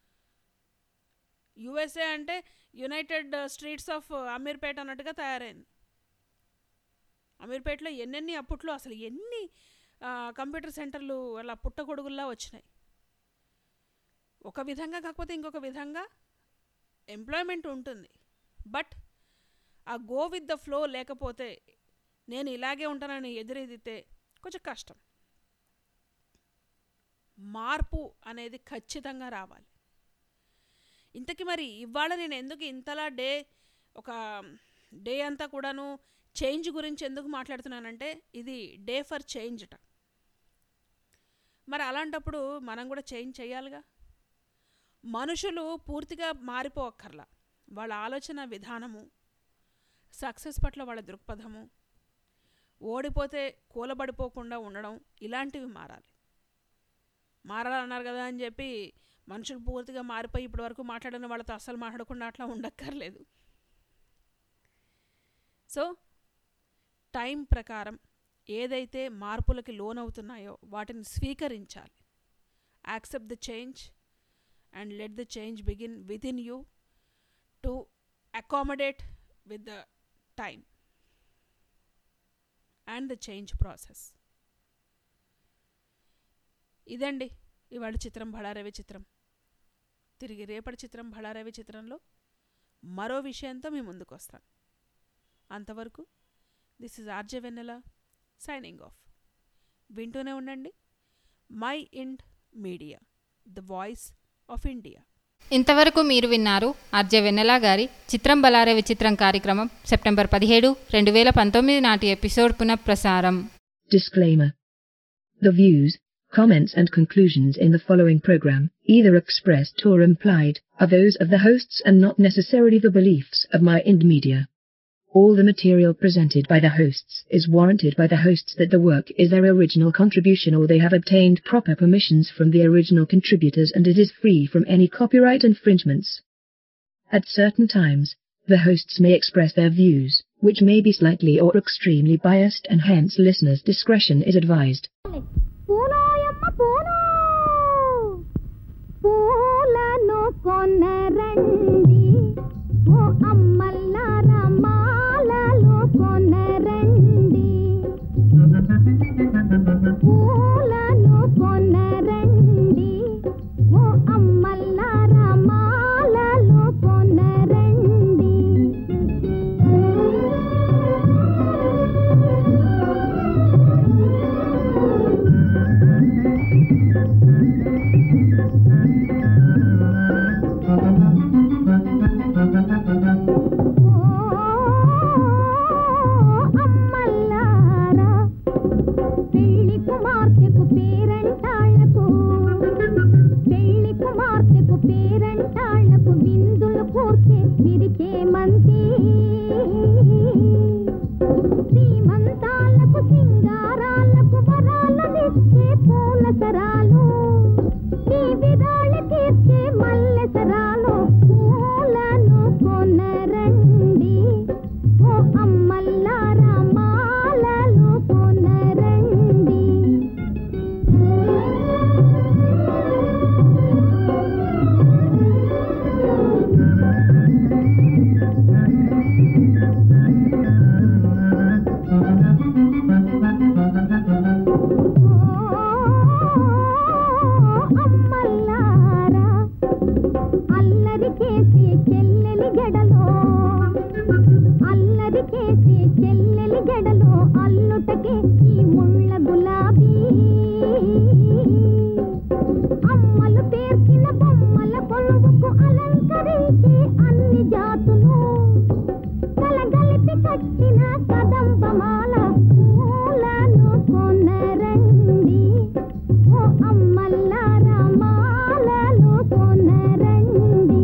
యుఎస్ఏ అంటే యునైటెడ్ స్ట్రీట్స్ ఆఫ్ అమీర్పేట్ అన్నట్టుగా తయారైంది అమీర్పేటలో ఎన్నెన్ని అప్పట్లో అసలు ఎన్ని కంప్యూటర్ సెంటర్లు అలా పుట్టగొడుగుల్లా వచ్చినాయి ఒక విధంగా కాకపోతే ఇంకొక విధంగా ఎంప్లాయ్మెంట్ ఉంటుంది బట్ ఆ గో విత్ ద ఫ్లో లేకపోతే నేను ఇలాగే ఉంటానని ఎదురెదితే కొంచెం కష్టం మార్పు అనేది ఖచ్చితంగా రావాలి ఇంతకీ మరి ఇవాళ నేను ఎందుకు ఇంతలా డే ఒక డే అంతా కూడాను చేంజ్ గురించి ఎందుకు మాట్లాడుతున్నానంటే ఇది డే ఫర్ చేంజ్ అట మరి అలాంటప్పుడు మనం కూడా చేంజ్ చేయాలిగా మనుషులు పూర్తిగా మారిపోక్కర్లా వాళ్ళ ఆలోచన విధానము సక్సెస్ పట్ల వాళ్ళ దృక్పథము ఓడిపోతే కూలబడిపోకుండా ఉండడం ఇలాంటివి మారాలి మారాలన్నారు కదా అని చెప్పి మనుషులు పూర్తిగా మారిపోయి ఇప్పటి వరకు మాట్లాడిన వాళ్ళతో అస్సలు మాట్లాడకుండా అట్లా ఉండక్కర్లేదు సో టైం ప్రకారం ఏదైతే మార్పులకి లోనవుతున్నాయో వాటిని స్వీకరించాలి accept the change and let the change begin with in you to accommodate with the time and the change process ఇదండి ఇవాళ చిత్రం బళారవి చిత్రం తిరిగి రేపటి చిత్రం భళారవి చిత్రంలో మరో విషయంతో మీ ముందుకు వస్తాను అంతవరకు this is RJ Vennela signing off వింటూనే ఉండండి Mind Media the voice of India ఇంతవరకు మీరు విన్నారు ఆర్జే వెన్నెల గారి చిత్రం బలారే విచిత్రం కార్యక్రమం సెప్టెంబర్ పదిహేడు రెండు వేల పంతొమ్మిది నాటి ఎపిసోడ్ పునఃప్రసారం Disclaimer. The views, comments and conclusions in the following program, either expressed or implied, are those of the hosts and not necessarily the beliefs of My Ind Media. All the material presented by the hosts is warranted by the hosts that the work is their original contribution or they have obtained proper permissions from the original contributors and it is free from any copyright infringements. At certain times, the hosts may express their views, which may be slightly or extremely biased and hence listeners' discretion is advised. పూలను కొనరండి ఓ అమ్మల్లార మాలలు కొనరండి పూలను కొనరండి ఓ అమ్మల్లార మాలలు కొనరండి అమ్మల్లారా పెళ్లి కుమార్తెకు పేరంటాళ్లకు పెళ్లి కుమార్తెకు పేరంటాళ్లకు విందులు కూర్చే విరిచే మంతి శ్రీమంతాలకు సింగారాలకు వరాలనిచ్చే పూల సరాలు ఈ విరాళి తీర్చే మల్లె సరాలు పూలను కొనరండి ఓ అమ్మల్లారా మాలలు కొనరండి అమ్మల్లారా అల్లరి చేసి చెల్లెలి గడలో అల్లరి చేసి చెల్లెలి గడలో అల్లుటకే ఈ ముళ్ళ గులాబీ అమ్మలు పేర్చిన బొమ్మల కొలువుకు అలంకరించి అన్ని జాతులు కలగలిపి కట్టిన కదంబమాల పూలను కొనరండి ఓ అమ్మల్లారా మాలలు కొనరండి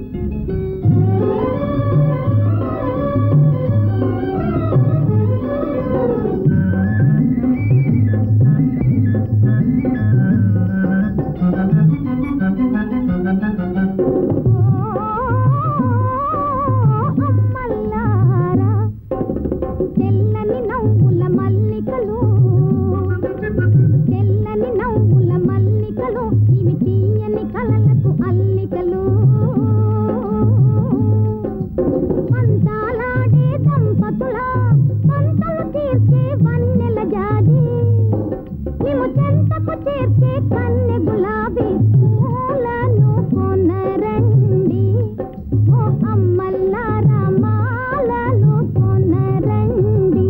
అమ్మల్లారా తెల్లని నవ్వుల మల్లికలు తెల్లని నవ్వుల మల్లికలు ఇవి తీయని కలలకు అల్లికలు పంతాలాడే దంపతుల పంటలు తీర్చే వన్నెల జాజి నిము చెంతకు చేర్చే కన్నె గులాబీ పూలను కొనరండి ఓ అమ్మల్లారా మాలలు కొనరండి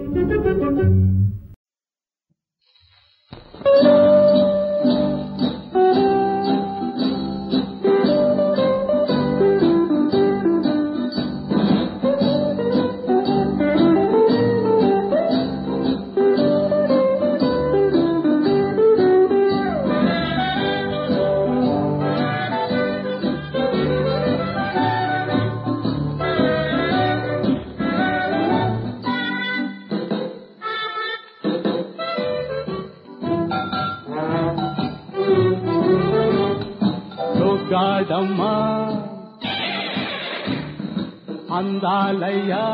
సొగ్గాడమ్మా అందాలయ్యా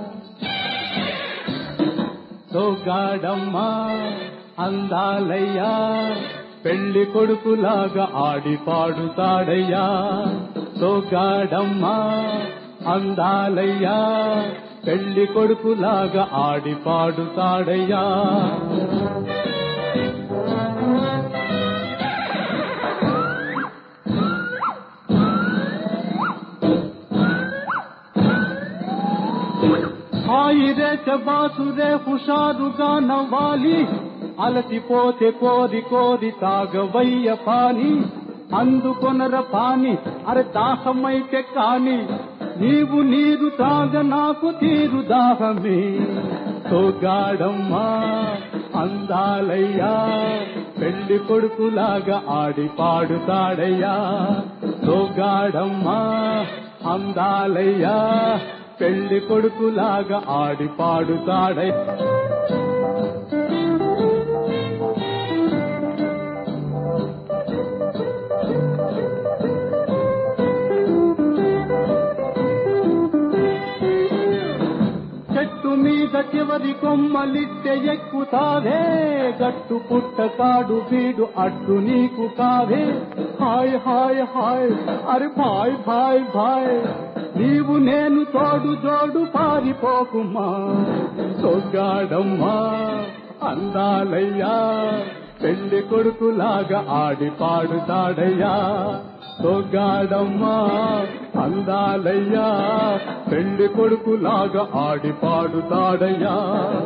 సొగ్గాడమ్మా అందాలయ్యా పెళ్లి కొడుకులాగా ఆడి పాడుతాడయ్యా సొగ్గాడమ్మా అందాలయ్యా పెళ్లి కొడుకులాగా ఆడి పాడుతాడయ్యా హాయిరే చబాసురే హుషారుగా నవ్వాలి అలసిపోతే కోరి కోరి తాగవయ్య పాని అందుకొనర పాని అరే దాహమైతే కాని నీవు నీరు తాగ నాకు తీరు దాహమే తోగాడమ్మా అందాలయ్యా పెళ్లి కొడుకులాగా ఆడి పాడుతాడయ్యా తోగాడమ్మా అందాలయ్యా పెళ్లి కొడుకులాగా ఆడి పాడుతాడయ్యా చెట్టు మీద చివరి కొమ్మలిట్టె ఎక్కుతావే గట్టు పుట్ట కాడు వీడు అడ్డు నీకు కావే హాయ్ హాయ్ హాయ్ అరే భాయ్ భాయ్ భాయ్ నీవు నేను తోడు జోడు పారిపోకుమా సొగ్గాడమ్మా అందాలయ్యా పెళ్లి కొడుకులాగా ఆడి పాడుతాడయ్యా సొగ్గాడమ్మా అందాలయ్యా పెళ్లి కొడుకులాగా ఆడి పాడుతాడయ్యా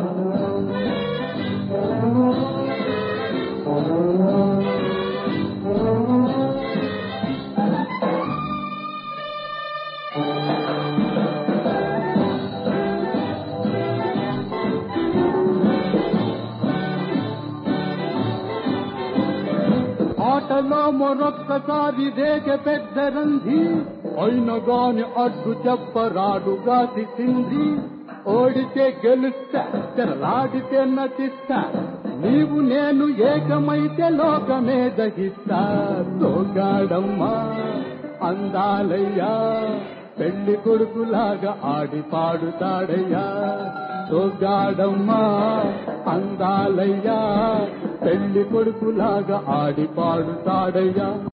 ఆటలో మరొక్కసారి రేగ పెద్ద రంధి అయిన గాని అడ్డు చెప్పరాడుగా తిసింది ఓడితే గెలుస్తా తెరలాడితే నటిస్తా నీవు నేను ఏకమైతే లోకమే దహిస్తా తోగాడమ్మా అందాలయ్యా పెళ్లి కొడుకులాగా ఆడి పాడుతాడయ్యా తోగాడమ్మా అందాలయ్యా పెళ్లి కొడుకులాగా ఆడి పాడుతాడయ్యా